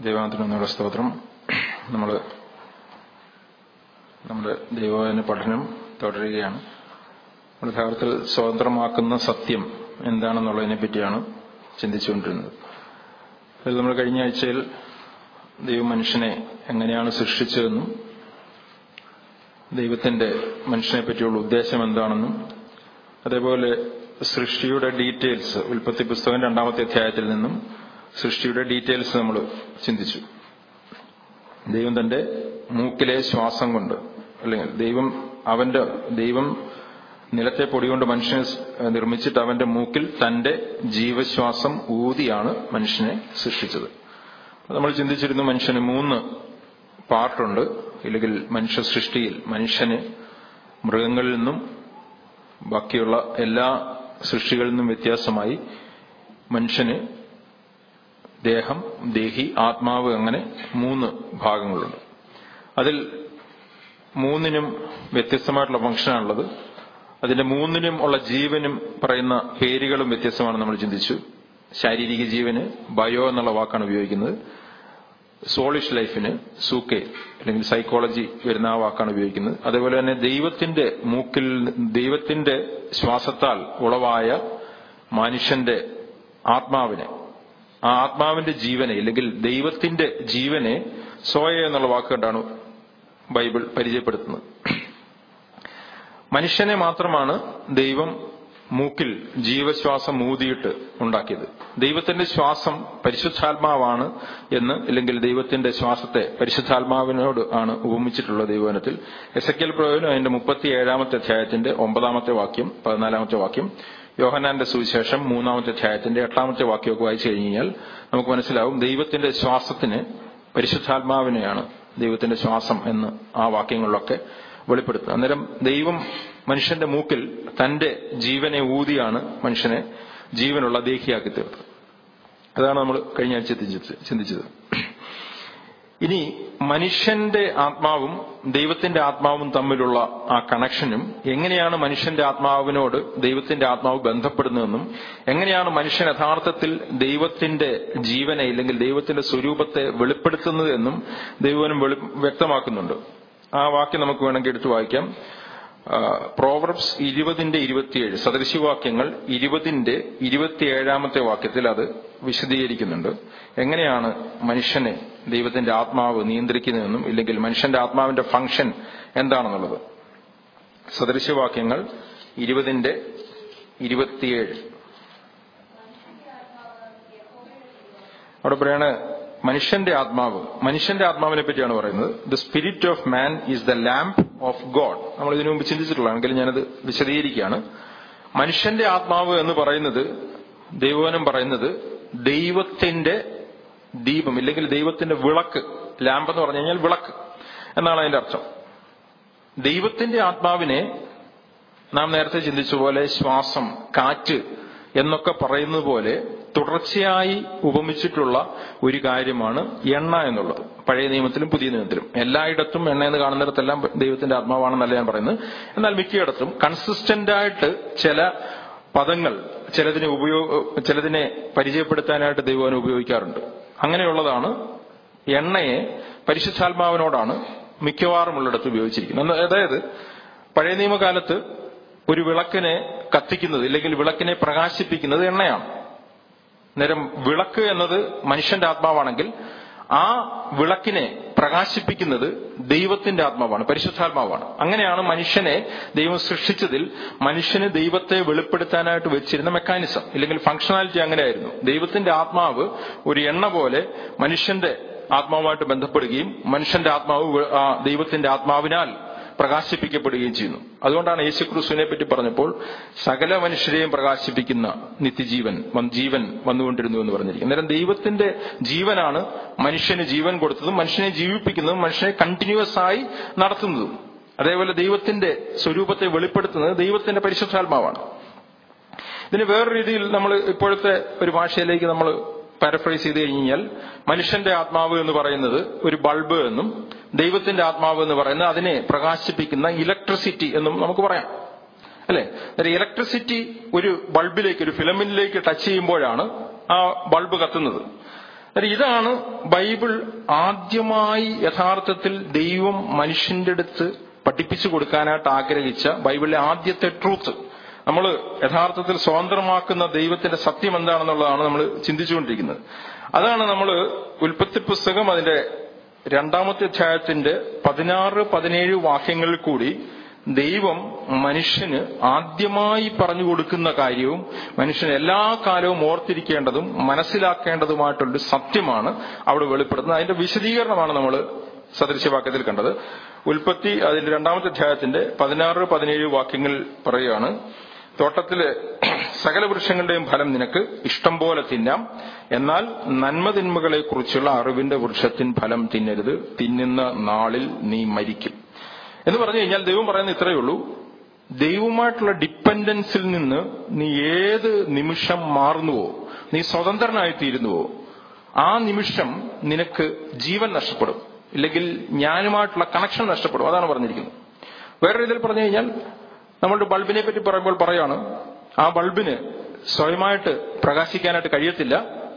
ദൈവാന്തരനുള്ള സ്തോത്രം നമ്മൾ നമ്മുടെ ദൈവവചന പഠനം തുടരുകയാണ് നമ്മൾ യഥാർത്ഥത്തിൽ സ്വതന്ത്രമാക്കുന്ന സത്യം എന്താണെന്നുള്ളതിനെ പറ്റിയാണ് ചിന്തിച്ചുകൊണ്ടിരുന്നത് അതിൽ നമ്മൾ കഴിഞ്ഞ ആഴ്ചയിൽ ദൈവം മനുഷ്യനെ എങ്ങനെയാണ് സൃഷ്ടിച്ചതെന്നും ദൈവത്തിന്റെ മനുഷ്യനെ പറ്റിയുള്ള ഉദ്ദേശം എന്താണെന്നും അതേപോലെ സൃഷ്ടിയുടെ ഡീറ്റെയിൽസ് ഉൽപ്പത്തി പുസ്തകം രണ്ടാമത്തെ അധ്യായത്തിൽ നിന്നും സൃഷ്ടിയുടെ ഡീറ്റെയിൽസ് നമ്മൾ ചിന്തിച്ചു ദൈവം തന്റെ മൂക്കിലെ ശ്വാസം കൊണ്ട് അല്ലെങ്കിൽ ദൈവം അവന്റെ ദൈവം നിലത്തെ പൊടികൊണ്ട് മനുഷ്യനെ നിർമ്മിച്ചിട്ട് അവന്റെ മൂക്കിൽ തന്റെ ജീവശ്വാസം ഊതിയാണ് മനുഷ്യനെ സൃഷ്ടിച്ചത് നമ്മൾ ചിന്തിച്ചിരുന്നു മനുഷ്യന് മൂന്ന് പാർട്ടുണ്ട് ഇല്ലെങ്കിൽ മനുഷ്യ സൃഷ്ടിയിൽ മനുഷ്യന് മൃഗങ്ങളിൽ നിന്നും ബാക്കിയുള്ള എല്ലാ സൃഷ്ടികളിൽ നിന്നും വ്യത്യാസമായി മനുഷ്യന് ദേഹം ദേഹി ആത്മാവ് അങ്ങനെ മൂന്ന് ഭാഗങ്ങളുണ്ട് അതിൽ മൂന്നിനും വ്യത്യസ്തമായിട്ടുള്ള ഫംഗ്ഷനാണുള്ളത് അതിന്റെ മൂന്നിനും ഉള്ള ജീവനും പറയുന്ന പേരുകളും വ്യത്യസ്തമാണ് നമ്മൾ ചിന്തിച്ചു ശാരീരിക ജീവന് ബയോ എന്നുള്ള വാക്കാണ് ഉപയോഗിക്കുന്നത് സോളിഷ് ലൈഫിന് സൂക്കെ അല്ലെങ്കിൽ സൈക്കോളജി വരുന്ന ആ വാക്കാണ് ഉപയോഗിക്കുന്നത് അതേപോലെ തന്നെ ദൈവത്തിന്റെ മൂക്കിൽ ദൈവത്തിന്റെ ശ്വാസത്താൽ ഉളവായ മനുഷ്യന്റെ ആത്മാവിനെ ആ ആത്മാവിന്റെ ജീവനെ അല്ലെങ്കിൽ ദൈവത്തിന്റെ ജീവനെ സോയ എന്നുള്ള വാക്കുകൊണ്ടാണ് ബൈബിൾ പരിചയപ്പെടുത്തുന്നത് മനുഷ്യനെ മാത്രമാണ് ദൈവം മൂക്കിൽ ജീവശ്വാസം ഊതിയിട്ട് ഉണ്ടാക്കിയത് ദൈവത്തിന്റെ ശ്വാസം പരിശുദ്ധാത്മാവാണ് എന്ന് അല്ലെങ്കിൽ ദൈവത്തിന്റെ ശ്വാസത്തെ പരിശുദ്ധാത്മാവിനോട് ആണ് ഉപമിച്ചിട്ടുള്ള ദൈവവനത്തിൽ എസ് എ കെൽ പ്രയോജനം അതിന്റെ മുപ്പത്തി ഏഴാമത്തെ അധ്യായത്തിന്റെ ഒമ്പതാമത്തെ വാക്യം പതിനാലാമത്തെ വാക്യം യോഹനാന്റെ സുവിശേഷം മൂന്നാമത്തെ അധ്യായത്തിന്റെ എട്ടാമത്തെ വാക്യമൊക്കെ വായിച്ചു കഴിഞ്ഞാൽ നമുക്ക് മനസ്സിലാവും ദൈവത്തിന്റെ ശ്വാസത്തിന് പരിശുദ്ധാത്മാവിനെയാണ് ദൈവത്തിന്റെ ശ്വാസം എന്ന് ആ വാക്യങ്ങളിലൊക്കെ വെളിപ്പെടുത്തുന്നത് അന്നേരം ദൈവം മനുഷ്യന്റെ മൂക്കിൽ തന്റെ ജീവനെ ഊതിയാണ് മനുഷ്യനെ ജീവനുള്ള ദേഹിയാക്കി തീർത്തത് അതാണ് നമ്മൾ കഴിഞ്ഞ ആഴ്ച ചിന്തിച്ചത് ഇനി മനുഷ്യന്റെ ആത്മാവും ദൈവത്തിന്റെ ആത്മാവും തമ്മിലുള്ള ആ കണക്ഷനും എങ്ങനെയാണ് മനുഷ്യന്റെ ആത്മാവിനോട് ദൈവത്തിന്റെ ആത്മാവ് ബന്ധപ്പെടുന്നതെന്നും എങ്ങനെയാണ് മനുഷ്യൻ യഥാർത്ഥത്തിൽ ദൈവത്തിന്റെ ജീവനെ ഇല്ലെങ്കിൽ ദൈവത്തിന്റെ സ്വരൂപത്തെ വെളിപ്പെടുത്തുന്നത് എന്നും ദൈവനും വ്യക്തമാക്കുന്നുണ്ട് ആ വാക്യം നമുക്ക് വേണമെങ്കിൽ എടുത്തു വായിക്കാം പ്രോവർബ്സ് ഇരുപതിന്റെ ഇരുപത്തിയേഴ് സദൃശിവാക്യങ്ങൾ ഇരുപതിന്റെ ഇരുപത്തിയേഴാമത്തെ വാക്യത്തിൽ അത് വിശദീകരിക്കുന്നുണ്ട് എങ്ങനെയാണ് മനുഷ്യനെ ദൈവത്തിന്റെ ആത്മാവ് നിയന്ത്രിക്കുന്നതെന്നും ഇല്ലെങ്കിൽ മനുഷ്യന്റെ ആത്മാവിന്റെ ഫംഗ്ഷൻ എന്താണെന്നുള്ളത് സദൃശവാക്യങ്ങൾ ഇരുപതിന്റെ ഇരുപത്തിയേഴ് അവിടെ പറയാണ് മനുഷ്യന്റെ ആത്മാവ് മനുഷ്യന്റെ ആത്മാവിനെ പറ്റിയാണ് പറയുന്നത് the spirit of man is the lamp of God നമ്മൾ ഇതിനു മുമ്പ് ചിന്തിച്ചിട്ടുള്ളതാണെങ്കിൽ ഞാനത് വിശദീകരിക്കുകയാണ് മനുഷ്യന്റെ ആത്മാവ് എന്ന് പറയുന്നത് ദൈവവനം പറയുന്നത് ദൈവത്തിന്റെ ദീപം ഇല്ലെങ്കിൽ ദൈവത്തിന്റെ വിളക്ക് ലാമ്പ് എന്ന് പറഞ്ഞു കഴിഞ്ഞാൽ വിളക്ക് എന്നാണ് അതിന്റെ അർത്ഥം ദൈവത്തിന്റെ ആത്മാവിനെ നാം നേരത്തെ ചിന്തിച്ച പോലെ ശ്വാസം കാറ്റ് എന്നൊക്കെ പറയുന്നത് പോലെ തുടർച്ചയായി ഉപമിച്ചിട്ടുള്ള ഒരു കാര്യമാണ് എണ്ണ എന്നുള്ളത് പഴയ നിയമത്തിലും പുതിയ നിയമത്തിലും എല്ലായിടത്തും എണ്ണ എന്ന് കാണുന്നിടത്തെല്ലാം ദൈവത്തിന്റെ ആത്മാവാണെന്നല്ല ഞാൻ പറയുന്നത് എന്നാൽ മിക്കയിടത്തും കൺസിസ്റ്റന്റ് ആയിട്ട് ചില പദങ്ങൾ ചിലതിനെ ഉപയോഗ ചിലതിനെ പരിചയപ്പെടുത്താനായിട്ട് ദൈവം ഉപയോഗിക്കാറുണ്ട് അങ്ങനെയുള്ളതാണ് എണ്ണയെ പരിശുദ്ധാത്മാവിനോടാണ് മിക്കവാറും ഉള്ളിടത്ത് ഉപയോഗിച്ചിരിക്കുന്നത് അതായത് പഴയ നിയമകാലത്ത് ഒരു വിളക്കിനെ കത്തിക്കുന്നത് ഇല്ലെങ്കിൽ വിളക്കിനെ പ്രകാശിപ്പിക്കുന്നത് എണ്ണയാണ് നേരം വിളക്ക് എന്നത് മനുഷ്യന്റെ ആത്മാവാണെങ്കിൽ ആ വിളക്കിനെ പ്രകാശിപ്പിക്കുന്നത് ദൈവത്തിന്റെ ആത്മാവാണ് പരിശുദ്ധാത്മാവാണ് അങ്ങനെയാണ് മനുഷ്യനെ ദൈവം സൃഷ്ടിച്ചതിൽ മനുഷ്യന് ദൈവത്തെ വെളിപ്പെടുത്താനായിട്ട് വെച്ചിരുന്ന മെക്കാനിസം ഇല്ലെങ്കിൽ ഫംഗ്ഷനാലിറ്റി അങ്ങനെയായിരുന്നു ദൈവത്തിന്റെ ആത്മാവ് ഒരു എണ്ണ പോലെ മനുഷ്യന്റെ ആത്മാവുമായിട്ട് ബന്ധപ്പെടുകയും മനുഷ്യന്റെ ആത്മാവ് ദൈവത്തിന്റെ ആത്മാവിനാൽ പ്രകാശിപ്പിക്കപ്പെടുകയും ചെയ്യുന്നു അതുകൊണ്ടാണ് യേശു ക്രിസ്തുവിനെ പറ്റി പറഞ്ഞപ്പോൾ സകല മനുഷ്യരെയും പ്രകാശിപ്പിക്കുന്ന നിത്യജീവൻ ജീവൻ വന്നുകൊണ്ടിരുന്നു എന്ന് പറഞ്ഞിരിക്കും അന്നേരം ദൈവത്തിന്റെ ജീവനാണ് മനുഷ്യന് ജീവൻ കൊടുത്തതും മനുഷ്യനെ ജീവിപ്പിക്കുന്നതും മനുഷ്യനെ കണ്ടിന്യൂസ് ആയി നടത്തുന്നതും അതേപോലെ ദൈവത്തിന്റെ സ്വരൂപത്തെ വെളിപ്പെടുത്തുന്നത് ദൈവത്തിന്റെ പരിശുദ്ധാത്മാവാണ് ഇതിന് വേറൊരു രീതിയിൽ നമ്മൾ ഇപ്പോഴത്തെ ഒരു ഭാഷയിലേക്ക് നമ്മൾ പാരഫ്രൈസ് ചെയ്ത് കഴിഞ്ഞാൽ മനുഷ്യന്റെ ആത്മാവ് എന്ന് പറയുന്നത് ഒരു ബൾബ് എന്നും ദൈവത്തിന്റെ ആത്മാവ് എന്ന് പറയുന്നത് അതിനെ പ്രകാശിപ്പിക്കുന്ന ഇലക്ട്രിസിറ്റി എന്നും നമുക്ക് പറയാം അല്ലെ ഇലക്ട്രിസിറ്റി ഒരു ബൾബിലേക്ക് ഒരു ഫിലമിനിലേക്ക് ടച്ച് ചെയ്യുമ്പോഴാണ് ആ ബൾബ് കത്തുന്നത് അതായത് ഇതാണ് ബൈബിൾ ആദ്യമായി യഥാർത്ഥത്തിൽ ദൈവം മനുഷ്യന്റെ അടുത്ത് പഠിപ്പിച്ചു കൊടുക്കാനായിട്ട് ആഗ്രഹിച്ച ബൈബിളിലെ ആദ്യത്തെ ട്രൂത്ത് നമ്മൾ യഥാർത്ഥത്തിൽ സ്വതന്ത്രമാക്കുന്ന ദൈവത്തിന്റെ സത്യം എന്താണെന്നുള്ളതാണ് നമ്മൾ ചിന്തിച്ചുകൊണ്ടിരിക്കുന്നത് അതാണ് നമ്മൾ ഉൽപ്പത്തി പുസ്തകം അതിന്റെ രണ്ടാമത്തെ അധ്യായത്തിന്റെ പതിനാറ് പതിനേഴ് വാക്യങ്ങളിൽ കൂടി ദൈവം മനുഷ്യന് ആദ്യമായി പറഞ്ഞു കൊടുക്കുന്ന കാര്യവും മനുഷ്യൻ എല്ലാ കാലവും ഓർത്തിരിക്കേണ്ടതും മനസ്സിലാക്കേണ്ടതുമായിട്ടുള്ളൊരു സത്യമാണ് അവിടെ വെളിപ്പെടുത്തുന്നത് അതിന്റെ വിശദീകരണമാണ് നമ്മൾ സദൃശ്യവാക്യത്തിൽ കണ്ടത് ഉൽപ്പത്തി അതിന്റെ രണ്ടാമത്തെ അധ്യായത്തിന്റെ പതിനാറ് പതിനേഴ് വാക്യങ്ങൾ പറയുകയാണ് തോട്ടത്തിലെ സകല വൃക്ഷങ്ങളുടെയും ഫലം നിനക്ക് ഇഷ്ടം പോലെ തിന്നാം എന്നാൽ നന്മതിന്മകളെ കുറിച്ചുള്ള അറിവിന്റെ വൃക്ഷത്തിൻ ഫലം തിന്നരുത് തിന്നുന്ന നാളിൽ നീ മരിക്കും എന്ന് പറഞ്ഞു കഴിഞ്ഞാൽ ദൈവം പറയുന്ന ഇത്രയേ ഉള്ളൂ ദൈവമായിട്ടുള്ള ഡിപ്പെൻഡൻസിൽ നിന്ന് നീ ഏത് നിമിഷം മാറുന്നുവോ നീ സ്വതന്ത്രനായി തീരുന്നുവോ ആ നിമിഷം നിനക്ക് ജീവൻ നഷ്ടപ്പെടും ഇല്ലെങ്കിൽ ഞാനുമായിട്ടുള്ള കണക്ഷൻ നഷ്ടപ്പെടും അതാണ് പറഞ്ഞിരിക്കുന്നത് വേറെ രീതിയിൽ പറഞ്ഞു കഴിഞ്ഞാൽ നമ്മളുടെ ബൾബിനെ പറ്റി പറയുമ്പോൾ പറയാണ് ആ ബൾബിന് സ്വയമായിട്ട് പ്രകാശിക്കാനായിട്ട് കഴിയത്തില്ല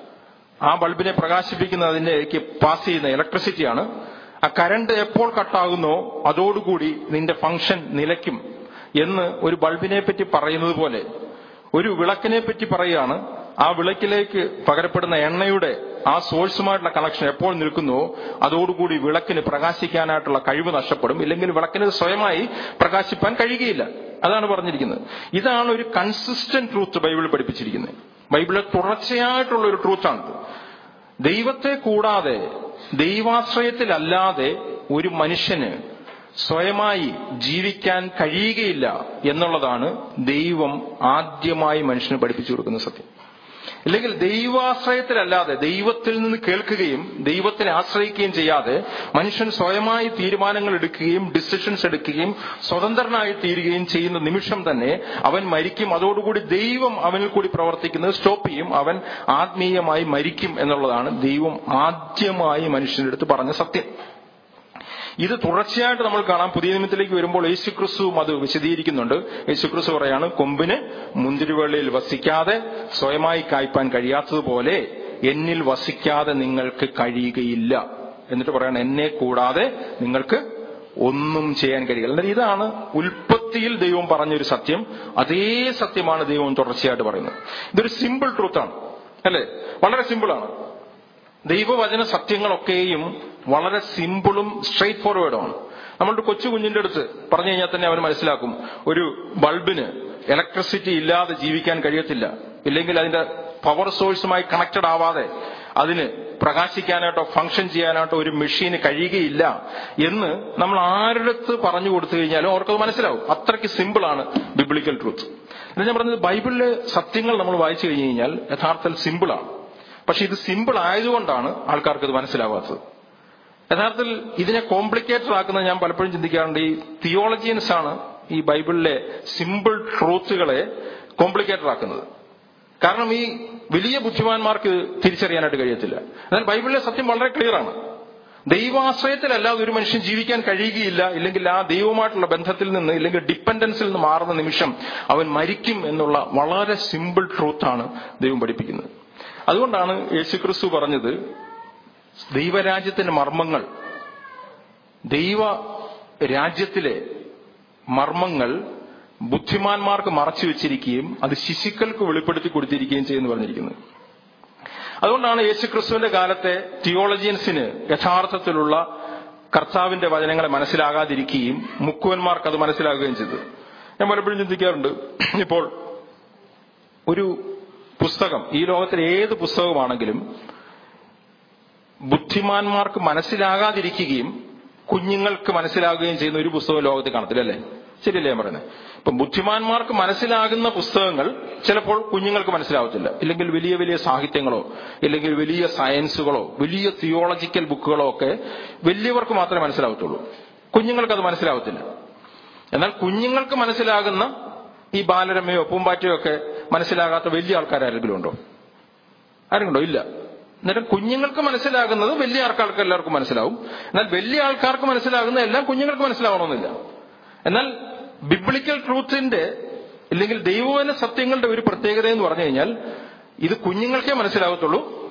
ആ ബൾബിനെ പ്രകാശിപ്പിക്കുന്ന അതിലേക്ക് പാസ് ചെയ്യുന്ന ഇലക്ട്രിസിറ്റിയാണ് ആ കരണ്ട് എപ്പോൾ കട്ടാകുന്നോ അതോടുകൂടി നിന്റെ ഫംഗ്ഷൻ നിലയ്ക്കും എന്ന് ഒരു ബൾബിനെ പറ്റി പറയുന്നത് പോലെ ഒരു വിളക്കിനെ പറ്റി പറയുകയാണ് ആ വിളക്കിലേക്ക് പകരപ്പെടുന്ന എണ്ണയുടെ ആ സോഴ്സുമായിട്ടുള്ള കണക്ഷൻ എപ്പോൾ നിൽക്കുന്നുവോ അതോടുകൂടി വിളക്കിന് പ്രകാശിക്കാനായിട്ടുള്ള കഴിവ് നഷ്ടപ്പെടും ഇല്ലെങ്കിൽ വിളക്കിന് സ്വയമായി പ്രകാശിപ്പാൻ കഴിയുകയില്ല അതാണ് പറഞ്ഞിരിക്കുന്നത് ഇതാണ് ഒരു കൺസിസ്റ്റന്റ് ട്രൂത്ത് ബൈബിൾ പഠിപ്പിച്ചിരിക്കുന്നത് ബൈബിളിലെ തുടർച്ചയായിട്ടുള്ള ഒരു ട്രൂത്താണിത് ദൈവത്തെ കൂടാതെ ദൈവാശ്രയത്തിലല്ലാതെ ഒരു മനുഷ്യന് സ്വയമായി ജീവിക്കാൻ കഴിയുകയില്ല എന്നുള്ളതാണ് ദൈവം ആദ്യമായി മനുഷ്യന് പഠിപ്പിച്ചു കൊടുക്കുന്ന സത്യം ഇല്ലെങ്കിൽ ദൈവാശ്രയത്തിലല്ലാതെ ദൈവത്തിൽ നിന്ന് കേൾക്കുകയും ദൈവത്തിനെ ആശ്രയിക്കുകയും ചെയ്യാതെ മനുഷ്യൻ സ്വയമായി തീരുമാനങ്ങൾ എടുക്കുകയും ഡിസിഷൻസ് എടുക്കുകയും സ്വതന്ത്രനായി തീരുകയും ചെയ്യുന്ന നിമിഷം തന്നെ അവൻ മരിക്കും അതോടുകൂടി ദൈവം അവനിൽ കൂടി പ്രവർത്തിക്കുന്നത് സ്റ്റോപ്പ് ചെയ്യും അവൻ ആത്മീയമായി മരിക്കും എന്നുള്ളതാണ് ദൈവം ആദ്യമായി മനുഷ്യന്റെ അടുത്ത് പറഞ്ഞ സത്യം ഇത് തുടർച്ചയായിട്ട് നമ്മൾ കാണാം പുതിയ നിയമത്തിലേക്ക് വരുമ്പോൾ യേശുക്രിസ്തുവും അത് വിശദീകരിക്കുന്നുണ്ട് യേശുക്രിസ്തു പറയാണ് കൊമ്പിന് മുന്തിരിവള്ളിയിൽ വസിക്കാതെ സ്വയമായി കായ്പാൻ കഴിയാത്തതുപോലെ എന്നിൽ വസിക്കാതെ നിങ്ങൾക്ക് കഴിയുകയില്ല എന്നിട്ട് പറയാണ് എന്നെ കൂടാതെ നിങ്ങൾക്ക് ഒന്നും ചെയ്യാൻ കഴിയില്ല എന്നാൽ ഇതാണ് ഉൽപ്പത്തിയിൽ ദൈവം പറഞ്ഞൊരു സത്യം അതേ സത്യമാണ് ദൈവം തുടർച്ചയായിട്ട് പറയുന്നത് ഇതൊരു സിമ്പിൾ ട്രൂത്താണ് അല്ലെ വളരെ സിമ്പിളാണ് ദൈവവചന സത്യങ്ങളൊക്കെയും വളരെ സിമ്പിളും സ്ട്രെയിറ്റ് ഫോർവേഡുമാണ് നമ്മളുടെ കൊച്ചു കുഞ്ഞിന്റെ അടുത്ത് പറഞ്ഞു കഴിഞ്ഞാൽ തന്നെ അവൻ മനസ്സിലാക്കും ഒരു ബൾബിന് ഇലക്ട്രിസിറ്റി ഇല്ലാതെ ജീവിക്കാൻ കഴിയത്തില്ല ഇല്ലെങ്കിൽ അതിന്റെ പവർ സോഴ്സുമായി കണക്റ്റഡ് ആവാതെ അതിന് പ്രകാശിക്കാനായിട്ടോ ഫംഗ്ഷൻ ചെയ്യാനായിട്ടോ ഒരു മെഷീന് കഴിയുകയില്ല എന്ന് നമ്മൾ ആരുടെ പറഞ്ഞു കൊടുത്തു കഴിഞ്ഞാലും അവർക്കത് മനസ്സിലാവും അത്രയ്ക്ക് സിമ്പിളാണ് ബിബ്ലിക്കൽ ട്രൂത്ത് എന്ന് ഞാൻ പറഞ്ഞത് ബൈബിളിലെ സത്യങ്ങൾ നമ്മൾ വായിച്ചു കഴിഞ്ഞു കഴിഞ്ഞാൽ യഥാർത്ഥത്തിൽ സിമ്പിളാണ് പക്ഷെ ഇത് സിമ്പിൾ ആയതുകൊണ്ടാണ് ആൾക്കാർക്ക് ഇത് മനസ്സിലാവാത്തത് യഥാർത്ഥത്തിൽ ഇതിനെ കോംപ്ലിക്കേറ്റഡ് ആക്കുന്നത് ഞാൻ പലപ്പോഴും ചിന്തിക്കാറുണ്ട് ഈ തിയോളജിയൻസ് ആണ് ഈ ബൈബിളിലെ സിമ്പിൾ ട്രൂത്തുകളെ കോംപ്ലിക്കേറ്റഡ് ആക്കുന്നത് കാരണം ഈ വലിയ ബുദ്ധിമാന്മാർക്ക് തിരിച്ചറിയാനായിട്ട് കഴിയത്തില്ല എന്നാൽ ബൈബിളിലെ സത്യം വളരെ ക്ലിയർ ആണ് ദൈവാശ്രയത്തിലല്ലാതെ ഒരു മനുഷ്യൻ ജീവിക്കാൻ കഴിയുകയില്ല ഇല്ലെങ്കിൽ ആ ദൈവമായിട്ടുള്ള ബന്ധത്തിൽ നിന്ന് ഇല്ലെങ്കിൽ ഡിപ്പെൻഡൻസിൽ നിന്ന് മാറുന്ന നിമിഷം അവൻ മരിക്കും എന്നുള്ള വളരെ സിമ്പിൾ ട്രൂത്താണ് ദൈവം പഠിപ്പിക്കുന്നത് അതുകൊണ്ടാണ് യേശുക്രിസ്തു പറഞ്ഞത് ദൈവരാജ്യത്തിന്റെ മർമ്മങ്ങൾ ദൈവ രാജ്യത്തിലെ മർമ്മങ്ങൾ ബുദ്ധിമാന്മാർക്ക് മറച്ചു വെച്ചിരിക്കുകയും അത് ശിശുക്കൾക്ക് വെളിപ്പെടുത്തി കൊടുത്തിരിക്കുകയും ചെയ്യുന്നു പറഞ്ഞിരിക്കുന്നത് അതുകൊണ്ടാണ് യേശുക്രിസ്തുവിന്റെ കാലത്തെ തിയോളജിയൻസിന് യഥാർത്ഥത്തിലുള്ള കർത്താവിന്റെ വചനങ്ങളെ മനസ്സിലാകാതിരിക്കുകയും മുക്കുവന്മാർക്ക് അത് മനസ്സിലാകുകയും ചെയ്തു ഞാൻ പലപ്പോഴും ചിന്തിക്കാറുണ്ട് ഇപ്പോൾ ഒരു പുസ്തകം ഈ ലോകത്തിലെ ഏത് പുസ്തകമാണെങ്കിലും ബുദ്ധിമാന്മാർക്ക് മനസ്സിലാകാതിരിക്കുകയും കുഞ്ഞുങ്ങൾക്ക് മനസ്സിലാകുകയും ചെയ്യുന്ന ഒരു പുസ്തകം ലോകത്തിൽ കാണത്തില്ല അല്ലേ ശരിയല്ലേ ഞാൻ പറയുന്നത് ഇപ്പൊ ബുദ്ധിമാന്മാർക്ക് മനസ്സിലാകുന്ന പുസ്തകങ്ങൾ ചിലപ്പോൾ കുഞ്ഞുങ്ങൾക്ക് മനസ്സിലാവത്തില്ല ഇല്ലെങ്കിൽ വലിയ വലിയ സാഹിത്യങ്ങളോ ഇല്ലെങ്കിൽ വലിയ സയൻസുകളോ വലിയ തിയോളജിക്കൽ ബുക്കുകളോ ഒക്കെ വലിയവർക്ക് മാത്രമേ മനസ്സിലാവത്തുള്ളൂ കുഞ്ഞുങ്ങൾക്ക് അത് മനസ്സിലാവത്തില്ല എന്നാൽ കുഞ്ഞുങ്ങൾക്ക് മനസ്സിലാകുന്ന ഈ ബാലരമയോ പൂമ്പാറ്റയോ ഒക്കെ മനസ്സിലാകാത്ത വലിയ ആൾക്കാരാരെങ്കിലും ഉണ്ടോ ആരെങ്കിലും ഉണ്ടോ ഇല്ല അന്നേരം കുഞ്ഞുങ്ങൾക്ക് മനസ്സിലാകുന്നത് വലിയ ആൾക്കാർക്ക് എല്ലാവർക്കും മനസ്സിലാവും എന്നാൽ വലിയ ആൾക്കാർക്ക് മനസ്സിലാകുന്ന എല്ലാം കുഞ്ഞുങ്ങൾക്ക് മനസ്സിലാവണമെന്നില്ല എന്നാൽ ബിബ്ലിക്കൽ ട്രൂത്തിന്റെ ഇല്ലെങ്കിൽ ദൈവവന സത്യങ്ങളുടെ ഒരു പ്രത്യേകത എന്ന് പറഞ്ഞു കഴിഞ്ഞാൽ ഇത് കുഞ്ഞുങ്ങൾക്കേ മനസ്സിലാകത്തുള്ളൂ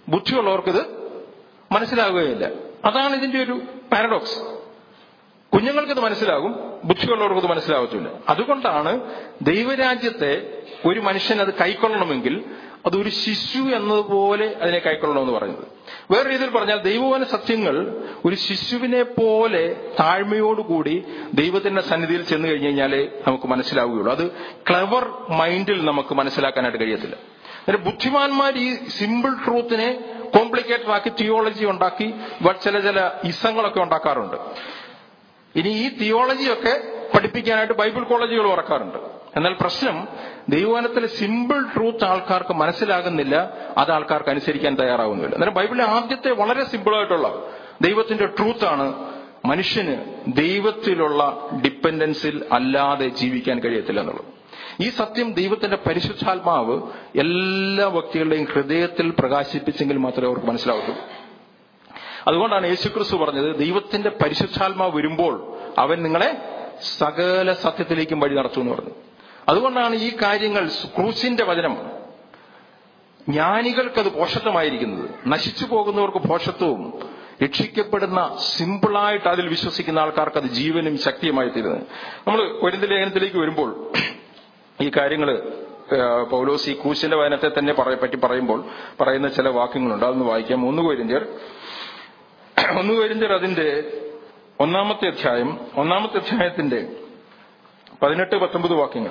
ബുദ്ധിയുള്ളവർക്കിത് മനസ്സിലാകുകയില്ല അതാണ് ഇതിന്റെ ഒരു പാരഡോക്സ് കുഞ്ഞുങ്ങൾക്കിത് മനസ്സിലാകും ബുദ്ധിയുള്ളവർക്കത് മനസ്സിലാകത്തില്ല അതുകൊണ്ടാണ് ദൈവരാജ്യത്തെ ഒരു മനുഷ്യൻ അത് കൈക്കൊള്ളണമെങ്കിൽ അതൊരു ശിശു എന്നതുപോലെ അതിനെ കൈക്കൊള്ളണമെന്ന് പറയുന്നത് വേറെ രീതിയിൽ പറഞ്ഞാൽ ദൈവവന സത്യങ്ങൾ ഒരു ശിശുവിനെ പോലെ താഴ്മയോടുകൂടി ദൈവത്തിന്റെ സന്നിധിയിൽ ചെന്ന് കഴിഞ്ഞു കഴിഞ്ഞാലേ നമുക്ക് മനസ്സിലാവുകയുള്ളൂ അത് ക്ലവർ മൈൻഡിൽ നമുക്ക് മനസ്സിലാക്കാനായിട്ട് കഴിയത്തില്ല അന്നേരം ബുദ്ധിമാന്മാർ ഈ സിമ്പിൾ ട്രൂത്തിനെ കോംപ്ലിക്കേറ്റഡ് ആക്കി തിയോളജി ഉണ്ടാക്കി ചില ചില ഇസങ്ങളൊക്കെ ഉണ്ടാക്കാറുണ്ട് ഇനി ഈ തിയോളജിയൊക്കെ പഠിപ്പിക്കാനായിട്ട് ബൈബിൾ കോളേജുകൾ ഉറക്കാറുണ്ട് എന്നാൽ പ്രശ്നം ദൈവവനത്തിലെ സിമ്പിൾ ട്രൂത്ത് ആൾക്കാർക്ക് മനസ്സിലാകുന്നില്ല അത് ആൾക്കാർക്ക് അനുസരിക്കാൻ തയ്യാറാകുന്നില്ല അന്നേരം ബൈബിളിലെ ആദ്യത്തെ വളരെ സിമ്പിളായിട്ടുള്ള ദൈവത്തിന്റെ ട്രൂത്താണ് മനുഷ്യന് ദൈവത്തിലുള്ള ഡിപ്പെൻഡൻസിൽ അല്ലാതെ ജീവിക്കാൻ കഴിയത്തില്ല എന്നുള്ളത് ഈ സത്യം ദൈവത്തിന്റെ പരിശുദ്ധാത്മാവ് എല്ലാ വ്യക്തികളുടെയും ഹൃദയത്തിൽ പ്രകാശിപ്പിച്ചെങ്കിൽ മാത്രമേ അവർക്ക് മനസ്സിലാവത്തുള്ളൂ അതുകൊണ്ടാണ് യേശുക്രിസ്തു പറഞ്ഞത് ദൈവത്തിന്റെ പരിശുദ്ധാത്മാവ് വരുമ്പോൾ അവൻ നിങ്ങളെ സകല സത്യത്തിലേക്കും വഴി നടത്തും എന്ന് പറഞ്ഞു അതുകൊണ്ടാണ് ഈ കാര്യങ്ങൾ ക്രൂസിന്റെ വചനം ജ്ഞാനികൾക്കത് പോഷത്വമായിരിക്കുന്നത് നശിച്ചു പോകുന്നവർക്ക് പോഷത്വവും രക്ഷിക്കപ്പെടുന്ന സിമ്പിളായിട്ട് അതിൽ വിശ്വസിക്കുന്ന ആൾക്കാർക്ക് അത് ജീവനും ശക്തിയുമായി തീരുന്നത് നമ്മൾ ഒരു ലേഖനത്തിലേക്ക് വരുമ്പോൾ ഈ കാര്യങ്ങൾ പൗലോസ് ഈ ക്രൂശിന്റെ വചനത്തെ തന്നെ പറ്റി പറയുമ്പോൾ പറയുന്ന ചില വാക്യങ്ങളുണ്ട് അതൊന്ന് വായിക്കാം ഒന്ന് കോരിന്ത്യർ ഒന്ന് കോരിന്ത്യർ അതിന്റെ ഒന്നാമത്തെ അധ്യായം ഒന്നാമത്തെ അധ്യായത്തിന്റെ പതിനെട്ട് പത്തൊമ്പത് വാക്യങ്ങൾ